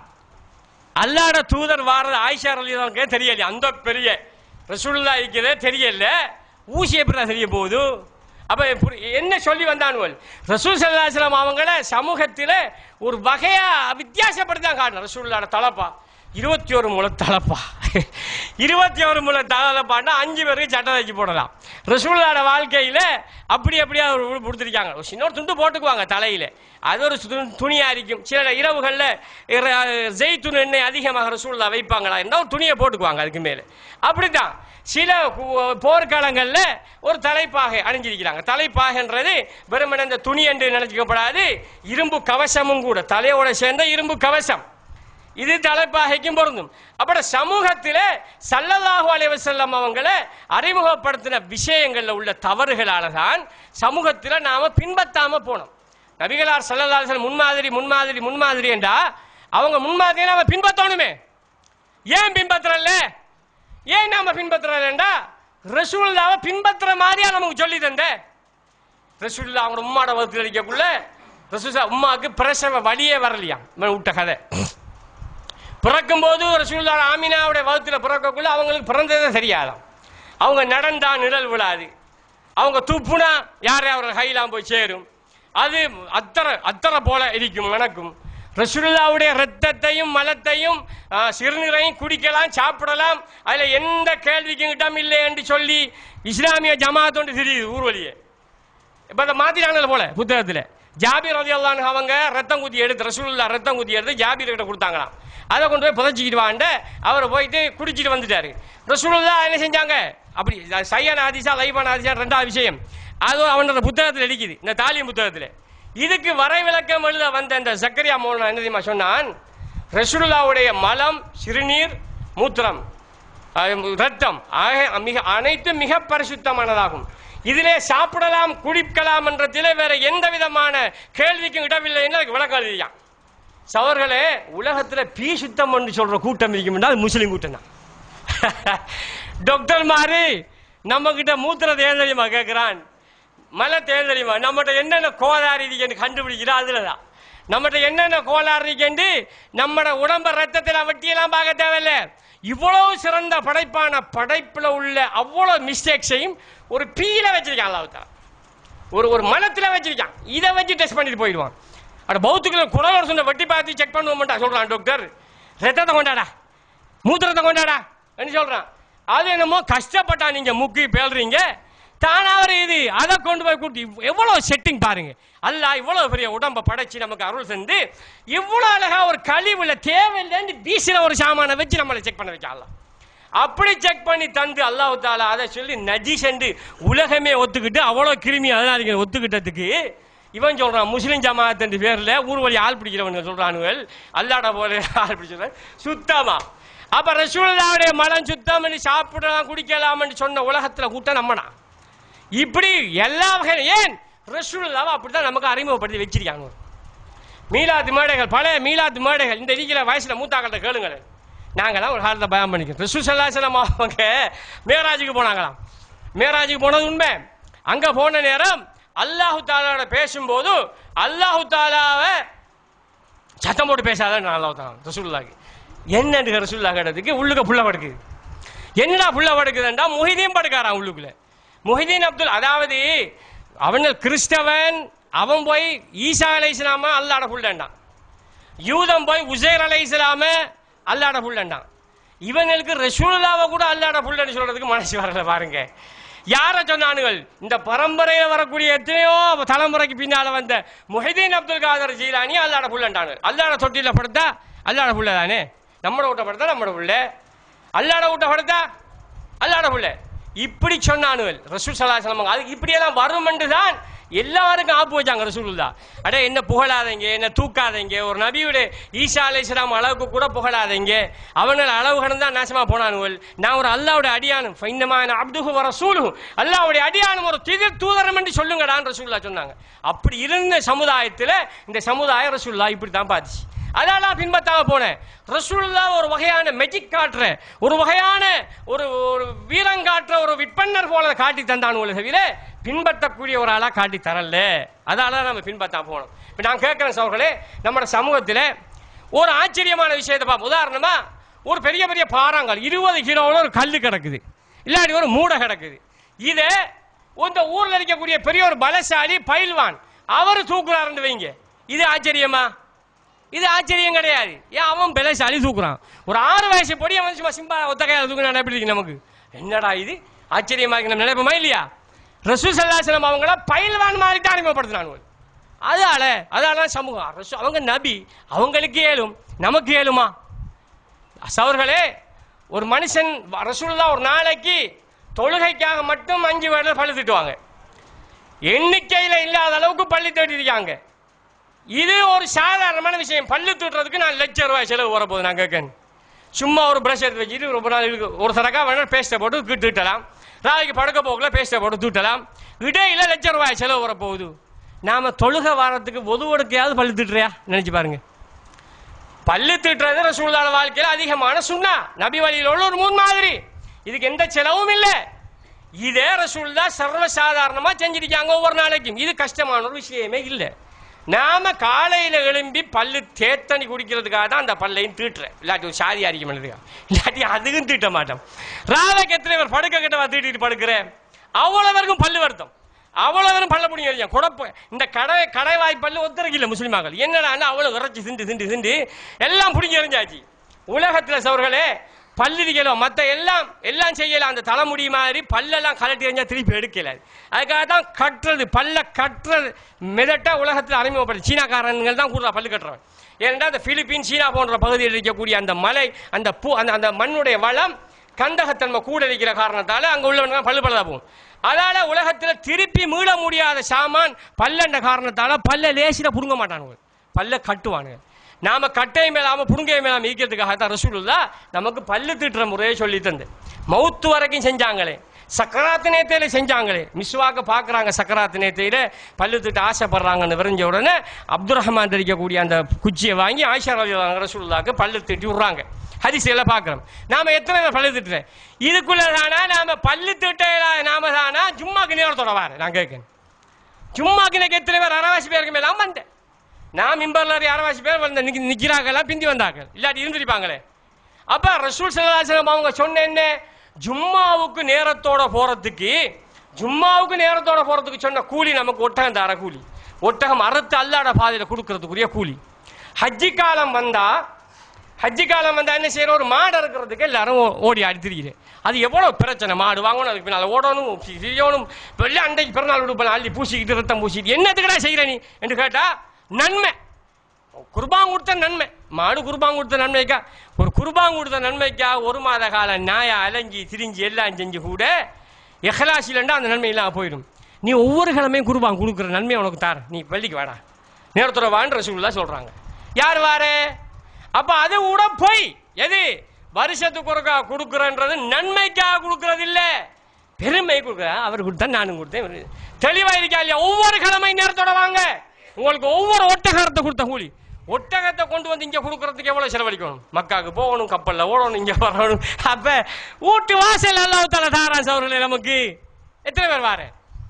S3: அல்லாட தூதர் வாரது ஆயிஷா ரலியல்லாஹு தெரியல அந்த பெரிய ரசூலுல்லாஹ் இருக்கிறதே தெரியல ஊசி எப்படி தெரிய போகுது அப்ப புரி- என்ன சொல்லி வந்தானுவல் ரசூல் ஸல்லல்லாஹு அலைஹி வஸல்லம் அவங்கள சமூகத்தில ஒரு வகையா வித்தியாசப்படுத்தி தான் காட்டணும் ரசூலுல்லாஹ் தலப்பா இருபத்தி ஒரு முளை தலப்பா இருபத்தி ஒரு முளை தலப்பான்னா அஞ்சு பேருக்கு சட்டை வச்சு போடலாம் ரசூலுல்லாஹ் வாழ்க்கையில அப்படி அப்படியே அவர் கொடுத்துருக்காங்க ஒரு சின்ன ஒரு துண்டு போட்டுக்குவாங்க தலையில அது ஒரு து- துணியா இருக்கும் சில இரவுகள்ல இர- ஜெய்துன் எண்ணெய் அதிகமாக ரசூலுல்லாஹ் வைப்பாங்களா இருந்தா ஒரு துணியை போட்டுக்குவாங்க அதுக்கு மேல அப்படித்தான் சில கு- போர்க்காலங்கள்ல ஒரு தலைப்பாகை அணிஞ்சிருக்கிறாங்க தலைப்பாகன்றது வெறுமனே இந்த துணி என்று நினைச்சுக்கப்படாது இரும்பு கவசமும் கூட தலையோட சேர்ந்த இரும்பு கவசம் இது தலைப்பாகைக்கும் பொருந்தும் அப்பட சமூகத்தில சல்லல்லாஹு அலைஹி வஸல்லம் அவங்கள அறிமுகப்படுத்தின விஷயங்கள்ல உள்ள தவறுகளால தான் சமூகத்தில நாம பின்பற்றாம போனோம் நபிகளார் சல்லல்லாஹு அலைஹி வஸல்லம் முன்மாதிரி முன்மாதிரி முன்மாதிரி என்றா அவங்க முன்மாதிரியை நாம பின்பற்றணுமே ஏன் பின்பற்றல ஏன் நாம பின்பற்றலண்டா ரசூலுல்லாவை பின்பற்றுற மாதிரியா நமக்கு சொல்லி தந்த ரசூலுல்லா அவங்க உம்மாட வகுத்தில் அடிக்கக்குள்ள ரசூசா உம்மாவுக்கு பிரசவ வழியே வரலையா இவன் விட்ட கதை பிறக்கும் போது ரசூலுல்லா ஆமினாவுடைய வகுத்தில் பிறக்கக்குள்ள அவங்களுக்கு பிறந்ததே தெரியாதாம் அவங்க நடந்தா நிழல் விழாது அவங்க துப்புனா யாரே அவர்கள் கையெல்லாம் போய் சேரும் அது அத்தரை அத்தரை போல இருக்கும் மணக்கும் ரசூலுல்லாவுடைய ரத்தத்தையும் மலத்தையும் ஆ, சிறுநீரையும் குடிக்கலாம் சாப்பிடலாம் அதுல எந்த கேள்விக்கும் இடம் இல்லை என்று சொல்லி இஸ்லாமிய ஜமாத் ஒன்று தெரியுது ஊர்வழியே இப்ப அதை மாத்திட்டாங்கல்ல போல புத்தகத்துல ஜாபீர் ரதி அவங்க ரத்தம் குத்தி எடுத்து ரசூலுல்லா ரத்தம் குத்தி எடுத்து ஜாபீர் கிட்ட கொடுத்தாங்களாம் அதை கொண்டு போய் புதைச்சிக்கிட்டு வாண்ட அவர் போயிட்டு குடிச்சிட்டு வந்துட்டாரு ரசூலுல்லா என்ன செஞ்சாங்க அப்படி சையான ஆதிசா லைவான ஆதிசா ரெண்டாவது விஷயம் அது அவனோட புத்தகத்தில் அடிக்குது இந்த தாலியம் புத்தகத்தில் இதுக்கு வரைவிலக்கம் எழுத வந்த இந்த சக்கரியா மோகன் என்ன தெரியுமா சொன்னான் ரசூலுல்லாவுடைய மலம் சிறுநீர் மூத்திரம் அஹ் ரத்தம் ஆக மிக அனைத்தும் மிக பரிசுத்தமானதாகும் இதிலே சாப்பிடலாம் குடிக்கலாம் என்றதிலே வேற எந்த விதமான கேள்விக்கும் இடமில்லை என்று அதுக்கு விளக்கம் எழுதியான் சவர்களே உலகத்துல பீ சுத்தம் என்று சொல்ற கூட்டம் இருக்கும் அது முஸ்லிம் கூட்டம் தான் டாக்டர் மாறி நம்ம கிட்ட மூத்திரத்தை ஏன் தெரியுமா கேட்கிறான் மலத்தை ஏன் தெரியுமா நம்மகிட்ட என்னென்ன கோளாறு இருக்குன்னு கண்டுபிடிக்கிறா அதுலதான் நம்மகிட்ட என்னென்ன கோளாறு இருக்குன்னு நம்மட உடம்ப ரத்தத்தில் வட்டியெல்லாம் பார்க்க தேவையில்ல இவ்வளவு சிறந்த படைப்பான படைப்புல உள்ள அவ்வளவு மிஸ்டேக்ஸையும் ஒரு பீல வச்சிருக்கான் அல்லாஹ் ஒரு ஒரு மலத்துல வச்சிருக்கான் இதை வச்சு டெஸ்ட் பண்ணிட்டு போயிடுவான் அட பௌத்துக்களை குடல் சொன்ன வட்டி பார்த்து செக் பண்ணுவோம்டா சொல்றான் டாக்டர் ரத்தத்தை கொண்டாடா மூத்திரத்தை கொண்டாடா என்ன சொல்றான் அது என்னமோ கஷ்டப்பட்டா நீங்க முக்கி பேல்றீங்க தானா இது அதை கொண்டு போய் கூட்டி எவ்வளவு செட்டிங் பாருங்க அல்லாஹ் இவ்வளவு பெரிய உடம்ப படைச்சு நமக்கு அருள் செஞ்சு இவ்வளவு அழகா ஒரு கழிவுல தேவையில்லைன்னு வீசின ஒரு சாமானை வச்சு நம்மளை செக் பண்ண வைக்கலாம் அப்படி செக் பண்ணி தந்து அல்லாஹ் தாலா அதை சொல்லி நஜீஸ் என்று உலகமே ஒத்துக்கிட்டு அவ்வளவு கிருமி அதனால ஒத்துக்கிட்டதுக்கு இவன் சொல்றான் முஸ்லிம் ஜமாத் என்ற பேர்ல ஊர்வழி ஆள் பிடிக்கிறவன் சொல்றானுகள் அல்லாட போல ஆள் பிடிச்சிருக்கான் சுத்தமா அப்ப ரசூலுல்லாவுடைய மலம் சுத்தம் பண்ணி சாப்பிடலாம் குடிக்கலாம்னு சொன்ன உலகத்துல கூட்டம் நம்பனா இப்படி எல்லா வகையிலும் ஏன் ரசூலுல்லாவை அப்படிதான் நமக்கு அறிமுகப்படுத்தி வச்சிருக்காங்க மீலாத்து மேடைகள் பழைய மீலாத்து மேடைகள் இந்த இருக்கிற வயசுல மூத்தாக்கள்கிட்ட கேளுங்களேன் நாங்களாம் ஒரு காலத்தை பயம் பண்ணிக்கிறோம் ரசூ சல்லாசலம் அவங்க மேராஜுக்கு போனாங்களாம் மேராஜுக்கு போனது உண்மை அங்க போன நேரம் அல்லாஹு தாலாவோட பேசும்போது அல்லாஹு தாலாவை சத்தம் போட்டு பேசாத அல்லாஹ் தாலா ரசூலுல்லாக்கு என்னன்னு ரசூல்லா கேட்டதுக்கு உள்ளுக்க புள்ள படுக்குது என்னடா புள்ள படுக்குதுண்டா முஹிதீன் படுக்காரான் உள்ளுக்குள்ள முஹிதீன் அப்துல் அதாவது அவன் கிறிஸ்தவன் அவன் போய் ஈசா அலை இஸ்லாம அல்லாட புள்ளண்டான் யூதம் போய் உசேர் அலை இஸ்லாம அல்லாட புள்ளண்டான் இவங்களுக்கு ரசூலுல்லாவை கூட அல்லாட புள்ளன்னு சொல்றதுக்கு மனசு வரல பாருங்க யார சொன்னானுகள் இந்த பரம்பரையில வரக்கூடிய எத்தனையோ தலைமுறைக்கு பின்னால வந்த முஹிதீன் அப்துல் காதர் ஜீலானி அல்லாட புள்ளண்டானு அல்லாட தொட்டில படுத்தா அல்லாட புள்ள தானே நம்மட வீட்டை படுத்தா நம்மட புள்ள அல்லாட வீட்டை படுத்தா அல்லாட புள்ள இப்படி சொன்னானுகள் ரசூல் சலாசலம் அதுக்கு இப்படியெல்லாம் வருமென்று தான் எல்லாருக்கும் ஆப்பு வச்சாங்க ரசூலுல்லா அட என்ன புகழாதீங்க என்ன தூக்காதீங்க ஒரு நபியுடைய ஈசா அலை இஸ்லாம் அளவுக்கு கூட புகழாதீங்க அவனால் அளவு கடந்தா நாசமா போனானுவல் நான் ஒரு அல்லாவுடைய அடியானும் ஃபைன்னமான அப்துஹு வர சூலுஹு அல்லாவுடைய அடியானும் ஒரு திதிர் தூதரம் என்று சொல்லுங்கடான்னு ரசூல்லா சொன்னாங்க அப்படி இருந்த சமுதாயத்தில் இந்த சமுதாயம் ரசூல்லா இப்படி தான் பார்த்துச்சு அதெல்லாம் பின்பற்றாம போனேன் ரசூலுல்லா ஒரு வகையான மெஜிக் காட்டுற ஒரு வகையான ஒரு ஒரு வீரங்காட்டுற ஒரு விற்பன்னர் போல காட்டி தந்தானுங்களே தவிர பின்பற்றக்கூடிய ஒரு ஆளா காட்டி தரல அதால நம்ம பின்பற்றாம போனோம் இப்போ நான் கேட்குறேன் சோர்களே நம்ம சமூகத்தில் ஒரு ஆச்சரியமான விஷயத்தை பார்ப்போம் உதாரணமா ஒரு பெரிய பெரிய பாறாங்கல் இருபது கிலோவில் ஒரு கல் கிடக்குது இல்லாட்டி ஒரு மூடை கிடக்குது இதை இந்த ஊர்ல இருக்கக்கூடிய பெரிய ஒரு பலசாலி பயில்வான் அவர் தூக்குறாருன்னு வைங்க இது ஆச்சரியமா இது ஆச்சரியம் கிடையாது ஏன் அவன் பலசாலி தூக்குறான் ஒரு ஆறு வயசு பொடி அவன் சும்மா சிம்பா ஒத்த கையால் தூக்குனா எப்படி இருக்கு நமக்கு என்னடா இது ஆச்சரியமா இருக்கு நம்ம நினைப்போமா இல்லையா ரசூ சல்லாசலம் அவங்கள பயில்வான் மாதிரி தான் அறிமுகப்படுத்தினானுங்க அதால அதால சமூகம் ரசூ அவங்க நபி அவங்களுக்கு ஏழும் நமக்கு ஏழுமா சவர்களே ஒரு மனுஷன் ரசூலுல்லா ஒரு நாளைக்கு தொழுகைக்காக மட்டும் அஞ்சு வேளை பள்ளி திட்டுவாங்க எண்ணிக்கையில் இல்லாத அளவுக்கு பள்ளி தேடி இருக்காங்க இது ஒரு சாதாரணமான விஷயம் பல்லு தூட்டுறதுக்கு நான் லட்சம் ரூபாய் செலவு வரப்போகுது நான் கேட்கேன் சும்மா ஒரு ப்ரஷ் எடுத்து வச்சுட்டு ரொம்ப நாள் இருக்கு ஒரு தடக்கா வேணா பேஸ்ட்டை போட்டு தூட்டலாம் நாளைக்கு படுக்க போகல பேஸ்ட்டை போட்டு தூட்டலாம் இடையில லட்சம் ரூபாய் செலவு வரப்போகுது நாம தொழுக வாரத்துக்கு ஒதுவடுக்கையாவது பல்லு தூட்டுறியா நினைச்சு பாருங்க பல்லு தீட்டுறது ரசூலுல்லாஹ் வாழ்க்கையில அதிகமான சுண்ணா நபி வழியில் உள்ள ஒரு முன்மாதிரி இதுக்கு எந்த செலவும் இல்லை இதே ரசூலுல்லாஹ் சர்வ சாதாரணமா செஞ்சிருக்காங்க ஒவ்வொரு நாளைக்கும் இது கஷ்டமான ஒரு விஷயமே இல்லை நாம காலையில எழும்பி பல்லு தேத்தனி குடிக்கிறதுக்காக தான் அந்த பல்லையும் தீட்டுறேன் இல்லாட்டி ஒரு சாதி அரிக்க மாட்டேதுக்கா இல்லாட்டி அதுக்கும் தீட்ட மாட்டோம் ராவைக்கு எத்தனை பேர் படுக்க கிட்டவா தீட்டிட்டு படுக்கிறேன் அவ்வளவு பேருக்கும் பல்லு வருத்தம் அவ்வளவு பேரும் பல்ல முடியும் குழப்ப இந்த கடை கடை வாய்ப்பல்லு ஒத்துறக்கு இல்லை முஸ்லிமாக்கள் என்னடா அவ்வளவு இறைச்சி சிண்டு சிண்டு சிண்டு எல்லாம் பிடிங்கி எறிஞ்சாச்சு உலகத்துல சவர்களே பல்லிரிக்கலாம் மத்த எல்லாம் எல்லாம் செய்யலாம் அந்த தலைமுடி மாதிரி பல்லெல்லாம் கலட்டி எறிஞ்சா திருப்பி எடுக்கல அதுக்காக தான் கட்டுறது பல்ல கட்டுறது மிதட்டா உலகத்தில் அறிமுகப்படுது சீனாக்காரன்கள் தான் கூட பல்லு கட்டுறவன் ஏனென்றால் அந்த பிலிப்பீன் சீனா போன்ற பகுதியில் இருக்கக்கூடிய அந்த மலை அந்த பூ அந்த அந்த மண்ணுடைய வளம் கந்தகத்தன்மை கூட இருக்கிற காரணத்தால அங்க உள்ளவங்க பல்லு பல்லதா போகும் அதால உலகத்துல திருப்பி மீள முடியாத சாமான் பல்லண்ட காரணத்தால பல்ல லேசில புடுங்க மாட்டானுங்க பல்ல கட்டுவானுங்க நாம கட்டை மேலாம புடுங்கை மேலாம இருக்கிறதுக்காக தான் ரசூலுல்லா நமக்கு பல்லு தீட்டுற முறையை சொல்லி தந்து மவுத்து வரைக்கும் செஞ்சாங்களே சக்கராத்து நேத்தையில செஞ்சாங்களே மிஸ்வாக்க பாக்குறாங்க சக்கராத்து நேத்தையில பல்லு திட்டு ஆசைப்படுறாங்கன்னு விரைஞ்ச உடனே அப்துல் ரஹ்மான் இருக்கக்கூடிய அந்த குச்சியை வாங்கி ஆயிஷா ரவி ரசூலுல்லாக்கு பல்லு திட்டி விடுறாங்க ஹரிசியில பாக்குறோம் நாம எத்தனை பேர் பல்லு திட்டுறேன் இதுக்குள்ள தானா நாம பல்லு திட்ட நாம தானா ஜும்மாக்கு நேரத்தோட வாரு நான் கேட்கேன் ஜும்மாக்கு எனக்கு எத்தனை பேர் அரைவாசி பேருக்கு மேலாம் வந்தேன் நான் மிம்பர்ல ஒரு அரைவாசி பேர் வந்து நிக்க- நிக்கிறாங்கலாம் பிந்தி வந்தாங்க இல்லாட்டி இருந்திருப்பாங்களே அப்ப ரசூல் சல்லாசலம் அவங்க சொன்ன என்ன ஜும்மாவுக்கு நேரத்தோட போறதுக்கு ஜும்மாவுக்கு நேரத்தோட போறதுக்கு சொன்ன கூலி நமக்கு ஒட்டகம் தர கூலி ஒட்டகம் அறுத்து அல்லாட பாதையில கொடுக்கறதுக்குரிய கூலி ஹஜ்ஜி காலம் வந்தா ஹஜ்ஜி காலம் வந்தா என்ன செய்யற ஒரு மாடு இருக்கிறதுக்கு எல்லாரும் ஓ- ஓடி அடித்திருக்கிறேன் அது எவ்வளவு பிரச்சனை மாடு வாங்கணும் அதுக்கு பின்னால் ஓடணும் சி- செய்யணும் வெள்ளை அண்டைக்கு பிறநாள் உடுப்பேன் அள்ளி பூசிக்கிட்டு ரத்தம் பூசிக்கிட்டு என்னத்துக்குடா செய்யற நீ என்று கேட்டா நன்மை குர்பான் கொடுத்த நன்மை மாடு குர்பான் கொடுத்த நன்மைக்கா ஒரு குர்பான் கொடுத்த நன்மைக்கா ஒரு மாத கால நாயா அலைஞ்சி திரிஞ்சு எல்லாம் செஞ்சு கூட எஹலாஸ் இல்லைண்டா அந்த நன்மை இல்லாம போயிடும் நீ ஒவ்வொரு கிழமையும் குர்பான் கொடுக்குற நன்மை உனக்கு தார நீ பள்ளிக்கு வாடா நேரத்தோட வான்னு ரசூலுல்லா சொல்றாங்க யார் வாரு அப்ப அது கூட போய் எது வருஷத்துக்கு ஒருக்கா கொடுக்குறன்றது நன்மைக்காக கொடுக்கறது இல்ல பெருமை கொடுக்குற அவர் கொடுத்தா நானும் கொடுத்தேன் இவரு- தெளிவா இருக்கா இல்லையா ஒவ்வொரு கிழமை நேரத்தோட வாங்க உங்களுக்கு ஒவ்வொரு ஒட்டகத்தை கொடுத்த கூலி ஒட்டகத்தை கொண்டு வந்து இங்க கொடுக்கறதுக்கு எவ்வளவு செலவழிக்கணும் மக்காவுக்கு போகணும் கப்பல்ல ஓடணும் இங்க வரணும் அப்ப வீட்டு வாசல் அல்லாஹ் தலை தாராஸ் அவர்களே நமக்கு எத்தனை பேர் வாரு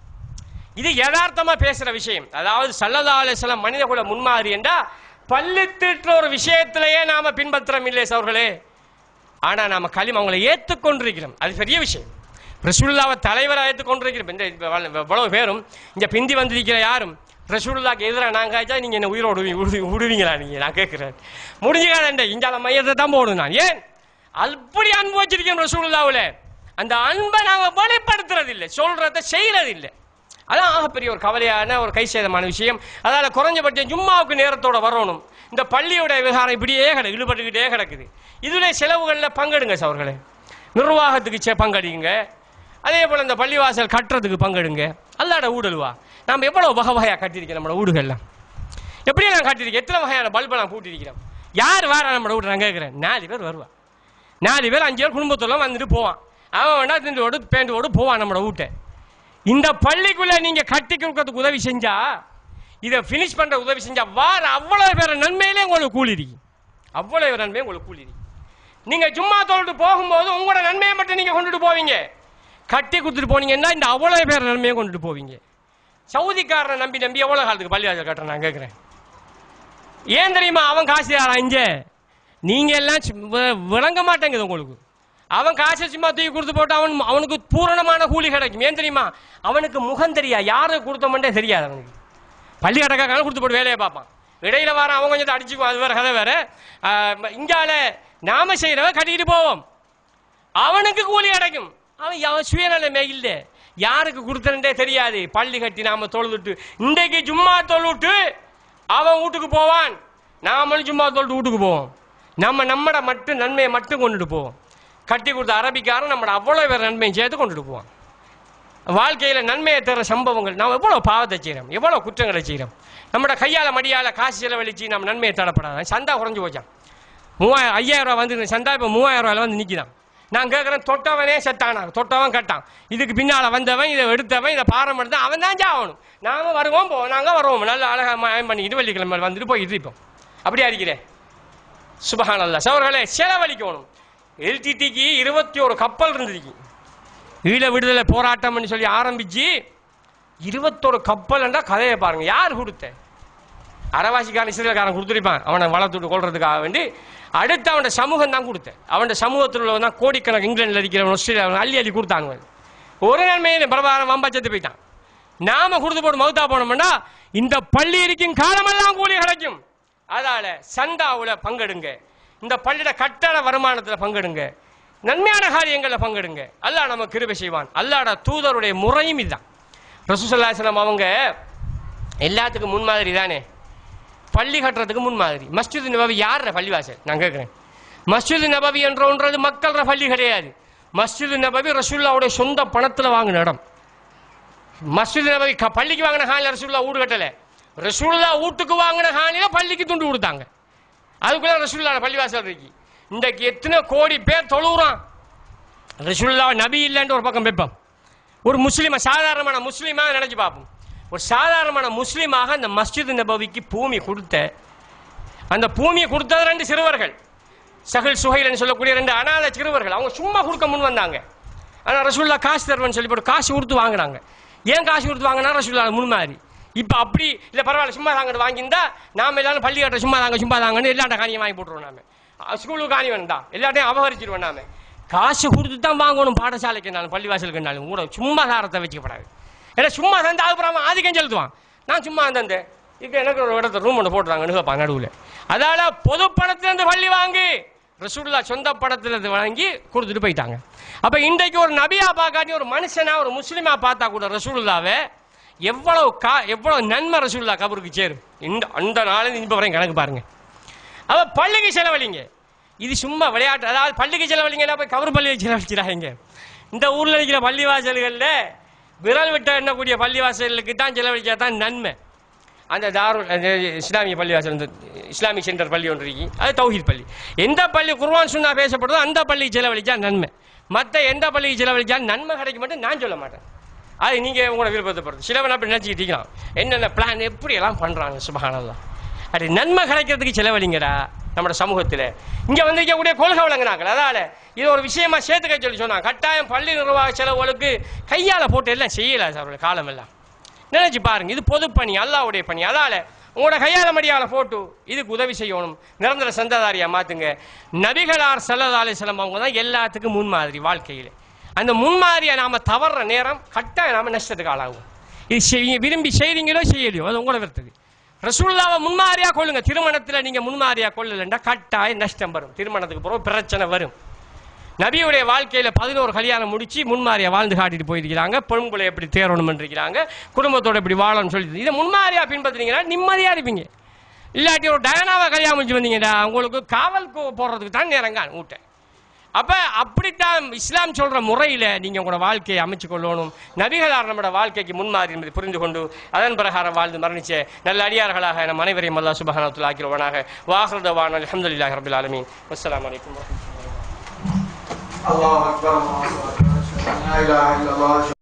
S3: இது யதார்த்தமா பேசுற விஷயம் அதாவது சல்லல்லா அலிஸ்லாம் மனித குல முன்மாதிரி என்றா பல்லு தீட்டுற ஒரு விஷயத்திலேயே நாம பின்பற்றம் இல்லை அவர்களே ஆனா நாம களிம அவங்களை ஏத்துக்கொண்டிருக்கிறோம் அது பெரிய விஷயம் ரசூலுல்லாவை தலைவராக ஏற்றுக்கொண்டிருக்கிறோம் இந்த இவ்வளவு இவ்வளவு பேரும் இங்க பிந்தி வந்திருக்கிற யாரும் ரசூலுல்லாக்கு எதிராக நான் காய்ச்சா நீங்க என்ன உயிரோடு விடுவி- விடுவி- விடுவீங்களா நீங்க நான் கேட்கிறேன் முடிஞ்சுக்காதண்ட இங்கால மையத்தை தான் போடும் நான் ஏன் அப்படி அன்பு வச்சிருக்கேன் ரசூலுல்லாவுல அந்த அன்பை நாங்க வெளிப்படுத்துறது இல்லை சொல்றத செய்யறது இல்லை அதான் ஆகப்பெரிய ஒரு கவலையான ஒரு கை சேதமான விஷயம் அதால குறைஞ்சபட்சம் ஜும்மாவுக்கு நேரத்தோட வரணும் இந்த பள்ளியோட விவகாரம் இப்படியே கிடக்கு இழுபட்டுக்கிட்டே கிடக்குது இதுல செலவுகளில் பங்கெடுங்க சவர்களே நிர்வாகத்துக்கு செ- பங்கெடுங்க அதே போல இந்த பள்ளிவாசல் கட்டுறதுக்கு பங்கெடுங்க அல்லாட ஊடலுவா நாம் எவ்வளவு வகை வகையா கட்டியிருக்கோம் நம்மளோட ஊடுகள்லாம் எப்படி நான் கட்டியிருக்கேன் எத்தனை வகையான பல்பை நான் பூட்டியிருக்கிறேன் யார் வேற நம்மளோட வீடு நான் கேட்கிறேன் நாலு பேர் வருவா நாலு பேர் அஞ்சு பேர் குடும்பத்துல வந்துட்டு போவான் அவன் வேணா திண்டோடு பேண்டோடு போவான் நம்மளோட வீட்டை இந்த பள்ளிக்குள்ள நீங்க கட்டி கொடுக்கறதுக்கு உதவி செஞ்சா இதை ஃபினிஷ் பண்ற உதவி செஞ்சா வார அவ்வளவு பேர் நன்மையிலே உங்களுக்கு கூலி இருக்கு அவ்வளவு பேர் நன்மை உங்களுக்கு கூலி இருக்கு நீங்க சும்மா தொழிட்டு போகும்போது உங்களோட நன்மையை மட்டும் நீங்க கொண்டுட்டு போவீங்க கட்டி கொடுத்துட்டு போனீங்கன்னா இந்த அவ்வளவு பேர் நன்மையை கொண்டுட்டு போவீங்க சவுதிக்காரனை நம்பி நம்பி எவ்வளவு காலத்துக்கு பள்ளிவாசல் கட்டுறேன் நான் கேட்கிறேன் ஏன் தெரியுமா அவன் காசு யாரா இங்க நீங்க எல்லாம் சு- வி- விளங்க மாட்டேங்குது உங்களுக்கு அவன் காசை சும்மா தூக்கி கொடுத்து போட்டு அவன் அவனுக்கு பூரணமான கூலி கிடைக்கும் ஏன் தெரியுமா அவனுக்கு முகம் தெரியா யாருக்கு கொடுத்தோம்னே தெரியாது அவனுக்கு பள்ளி அடக்காக்கான கொடுத்து போட்டு வேலையை பார்ப்பான் இடையில வர அவன் கொஞ்சம் அடிச்சுக்குவான் அது வேற கதை வேற ஆஹ், இங்கால நாம செய்யறவ கட்டிக்கிட்டு போவோம் அவனுக்கு கூலி அடைக்கும் அவன் அவன் சுயநலமே இல்லை யாருக்கு கொடுத்தனே தெரியாது பள்ளி கட்டி நாம தொழுதுட்டு இன்றைக்கு சும்மா தொழுவிட்டு அவன் வீட்டுக்கு போவான் நாமளும் சும்மா தொழுட்டு வீட்டுக்கு போவோம் நம்ம நம்மட மட்டும் நன்மையை மட்டும் கொண்டுட்டு போவோம் கட்டி கொடுத்த அரபிக்காரன் நம்மட அவ்வளோ பேர் நன்மையை சேர்த்து கொண்டுட்டு போவான் வாழ்க்கையில் நன்மையை தர சம்பவங்கள் நாம் எவ்வளோ பாவத்தை செய்கிறோம் எவ்வளோ குற்றங்களை செய்கிறோம் நம்மளோட கையால் மடியால் காசு செலவழிச்சு நம்ம நன்மையை தடப்படாத சந்தா குறைஞ்சு போச்சான் மூவாயிரம் ஐயாயிரம் ரூபா வந்து சந்தா இப்போ மூவாயிரம் ரூபாயில வந்து நிற்கிறான் நான் கேட்குறேன் தொட்டவனே செத்தானா தொட்டவன் கட்டான் இதுக்கு பின்னால் வந்தவன் இதை எடுத்தவன் இதை பாரம் எடுத்தான் அவன் தான் சாகணும் நாங்கள் வருவோம் போவோம் நாங்கள் வருவோம் நல்ல அழகாக மயம் பண்ணிக்கிட்டு வெள்ளிக்கிழமை வந்துட்டு போயிட்டு இருப்போம் அப்படியா இருக்கிறேன் சுபஹானல்லா சவர்களே செலவழிக்கணும் எல்டிடிக்கு இருபத்தி ஒரு கப்பல் இருந்துச்சு ஈழ விடுதலை போராட்டம்னு சொல்லி ஆரம்பிச்சு இருபத்தொரு கப்பல்ன்றா கதையை பாருங்க யார் கொடுத்த அரவாசிக்காரன் இஸ்ரேல்காரன் கொடுத்துருப்பான் அவனை வளர்த்துட்டு கொள்றதுக்காக வேண்டி அடுத்து அவனோட சமூகம் தான் கொடுத்தேன் அவனோட சமூகத்தில் உள்ளவன் தான் கோடிக்கணக்கு இங்கிலாண்டில் இருக்கிறவன் ஆஸ்திரேலியா அள்ளி அள்ளி கொடுத்தாங்க ஒரு நன்மையில பிரபாரம் வம்பச்சத்து போயிட்டான் நாம கொடுத்து போட்டு மௌத்தா போனோம்னா இந்த பள்ளி இருக்கும் காலமெல்லாம் கூலி கிடைக்கும் அதால சந்தாவுல பங்கெடுங்க இந்த பள்ளியோட கட்டட வருமானத்துல பங்கெடுங்க நன்மையான காரியங்களில் பங்கெடுங்க அல்லாஹ் நமக்கு கிருபை செய்வான் அல்லாஹ்ட தூதருடைய முறையும் இதுதான் ரசூசல்லாஸ்லாம் அவங்க எல்லாத்துக்கும் முன்மாதிரி தானே பள்ளி கட்டுறதுக்கு முன்மாதிரி மஸ்ஜித் நபவி யார் பள்ளிவாசல் நான் கேட்குறேன் மஸ்ஜித் நபவி என்ற ஒன்றது மக்கள்ற பள்ளி கிடையாது மஸ்ஜித் நபவி ரசூல்லாவுடைய சொந்த பணத்தில் வாங்கின இடம் மஸ்ஜித் நபவி க- பள்ளிக்கு வாங்கின ஹாலில் ரசூல்லா வீடு கட்டல ரசூல்லா வீட்டுக்கு வாங்கின ஹாலில பள்ளிக்கு துண்டு கொடுத்தாங்க அதுக்குள்ள ரசூல்லா பள்ளிவாசல் இருக்கு இன்றைக்கு எத்தனை கோடி பேர் தொழுகிறான் ரசூல்லா நபி இல்லைன்ற ஒரு பக்கம் வைப்போம் ஒரு முஸ்லீமை சாதாரணமான முஸ்லீமாக நினைச்சு பார்ப்போம் ஒரு சாதாரணமான முஸ்லீமாக அந்த மஸ்ஜித் நபவிக்கு பூமி கொடுத்த அந்த பூமியை கொடுத்தது ரெண்டு சிறுவர்கள் சஹல் சுஹைல்னு சொல்லக்கூடிய ரெண்டு அனாதை சிறுவர்கள் அவங்க சும்மா கொடுக்க முன் வந்தாங்க ஆனால் ரசூல்லா காசு தருவன்னு சொல்லி போட்டு காசு கொடுத்து வாங்கினாங்க ஏன் காசு கொடுத்து வாங்கினா ரசூல்லா முன்மாதிரி இப்போ அப்படி இல்லை பரவாயில்ல சும்மா தாங்க வாங்கியிருந்தா நாம எல்லாரும் பள்ளி கட்ட சும்மா தாங்க சும்மா தாங்கன்னு எல்லாட்ட காணியை வாங்கி போட்டுருவோம் நாம அஹ் ஸ்கூலுக்கு காணி வேண்டா எல்லாத்தையும் அபகரிச்சிருவோம் நாம காசு கொடுத்து தான் வாங்கணும் பாடசாலைக்குனாலும் பள்ளிவாசலுக்குனாலும் கூட சும்மா சாரத்தை வச்சுக்கப்படாது ஏன்னா சும்மா தந்து அதுக்கப்புறம் ஆதிக்கம் செலுத்துவான் நான் சும்மா தந்தேன் இப்போ எனக்கு ஒரு இடத்த ரூம் ஒன்று போட்டுறாங்க நிகழ்ப்பா நடுவில் அதால பொது பணத்திலிருந்து பள்ளி வாங்கி ரசூல்லா சொந்த படத்திலிருந்து வாங்கி கொடுத்துட்டு போயிட்டாங்க அப்ப இன்றைக்கு ஒரு நபியா பார்க்காட்டி ஒரு மனுஷனா ஒரு முஸ்லிமா பார்த்தா கூட ரசூலுல்லாவை எவ்வளவு கா எவ்வளவு நன்மை ரசூல்லா கபருக்கு சேரும் இந்த அந்த நாளில் இப்போ வரையும் கணக்கு பாருங்க அவ பள்ளிக்கு செலவழிங்க இது சும்மா விளையாட்டு அதாவது பள்ளிக்கு செலவழிங்க போய் கவர் பள்ளியை செலவழிச்சிடாதீங்க இந்த ஊர்ல இருக்கிற பள்ளிவாசல்களில் விரல் விட்ட எண்ணக்கூடிய பள்ளிவாசலுக்கு தான் செலவழிச்சா தான் நன்மை அந்த தாருல் அந்த இஸ்லாமிய பள்ளிவாசல் இந்த இஸ்லாமிக் சென்டர் பள்ளி ஒன்று இருக்கு அது தௌஹீத் பள்ளி எந்த பள்ளி குர்ஆன் சுன்னா பேசப்படுதோ அந்த பள்ளிக்கு செலவழிச்சா நன்மை மற்ற எந்த பள்ளிக்கு செலவழிச்சா நன்மை கிடைக்க மட்டும் நான் சொல்ல மாட்டேன் அது நீங்கள் உங்களோட விருப்பத்தை பொறுத்து சிலவன் அப்படி நினச்சிக்கிட்டீங்களா என்னென்ன பிளான் எப்படி எல்லாம் பண்ணுறாங்க சுபஹானல்லாம் அது நன்மை கிடைக்கிறதுக்கு செலவழிங்கடா நம்ம சமூகத்தில் இங்கே வந்திருக்கக்கூடிய கொள்கை வழங்கினாங்க அதால இது ஒரு விஷயமா சேர்த்துக்க சொல்லி சொன்னாங்க கட்டாயம் பள்ளி நிர்வாக செலவுகளுக்கு கையால் போட்டு எல்லாம் செய்யலை சார் காலம் எல்லாம் நினைச்சு பாருங்க இது பொது பணி அல்லாவுடைய பணி அதால உங்களோட கையால மடியால போட்டு இதுக்கு உதவி செய்யணும் நிரந்தர சந்ததாரியா மாத்துங்க நபிகளார் சல்லா அலிஸ்லாம் அவங்க தான் எல்லாத்துக்கும் முன்மாதிரி வாழ்க்கையில் அந்த முன்மாதிரியை நாம தவறுற நேரம் கட்டாயம் நாம நஷ்டத்துக்கு ஆளாகும் இது செய்- விரும்பி செய்றீங்களோ செய்யலையோ அது உங்களோட விருத்தது ரசூல்லாவை முன்மாதிரியா கொள்ளுங்க திருமணத்துல நீங்க முன்மாதிரியா கொள்ளலைன்னா கட்டாயம் நஷ்டம் வரும் திருமணத்துக்கு பிறகு பிரச்சனை வரும் நபியுடைய வாழ்க்கையில பதினோரு கல்யாணம் முடிச்சு முன்மாரியா வாழ்ந்து காட்டிட்டு போயிருக்கிறாங்க பெண்களை எப்படி தேரணும் இருக்கிறாங்க குடும்பத்தோட எப்படி வாழணும்னு சொல்லி இதை முன்மாரியா பின்பற்றுறீங்கன்னா நிம்மதியா இருப்பீங்க இல்லாட்டி ஒரு டயனாவை கல்யாணம் முடிச்சு வந்தீங்கடா உங்களுக்கு காவல் கு- போடுறதுக்கு தான் நேரங்க ஊட்ட அப்ப அப்படித்தான் இஸ்லாம் சொல்ற முறையில நீங்க உங்களோட வாழ்க்கையை அமைச்சு கொள்ளணும் நபிகளார் நம்மளோட வாழ்க்கைக்கு முன்மாறி என்பதை புரிந்து கொண்டு அதன் பிரகாரம் வாழ்ந்து மரணிச்ச நல்ல அடியார்களாக நம் அனைவரையும் அல்லா சுபஹானத்துல ஆக்கிரவனாக வாஹ்ரதவான் அலமதுல்லாஹி ரபில் ஆலமீன் அஸ்ஸலாமு அலைக்கும் வரஹ்மத்துல்லாஹி
S4: الله أكبر الله أكبر أشهد أن لا إله إلا الله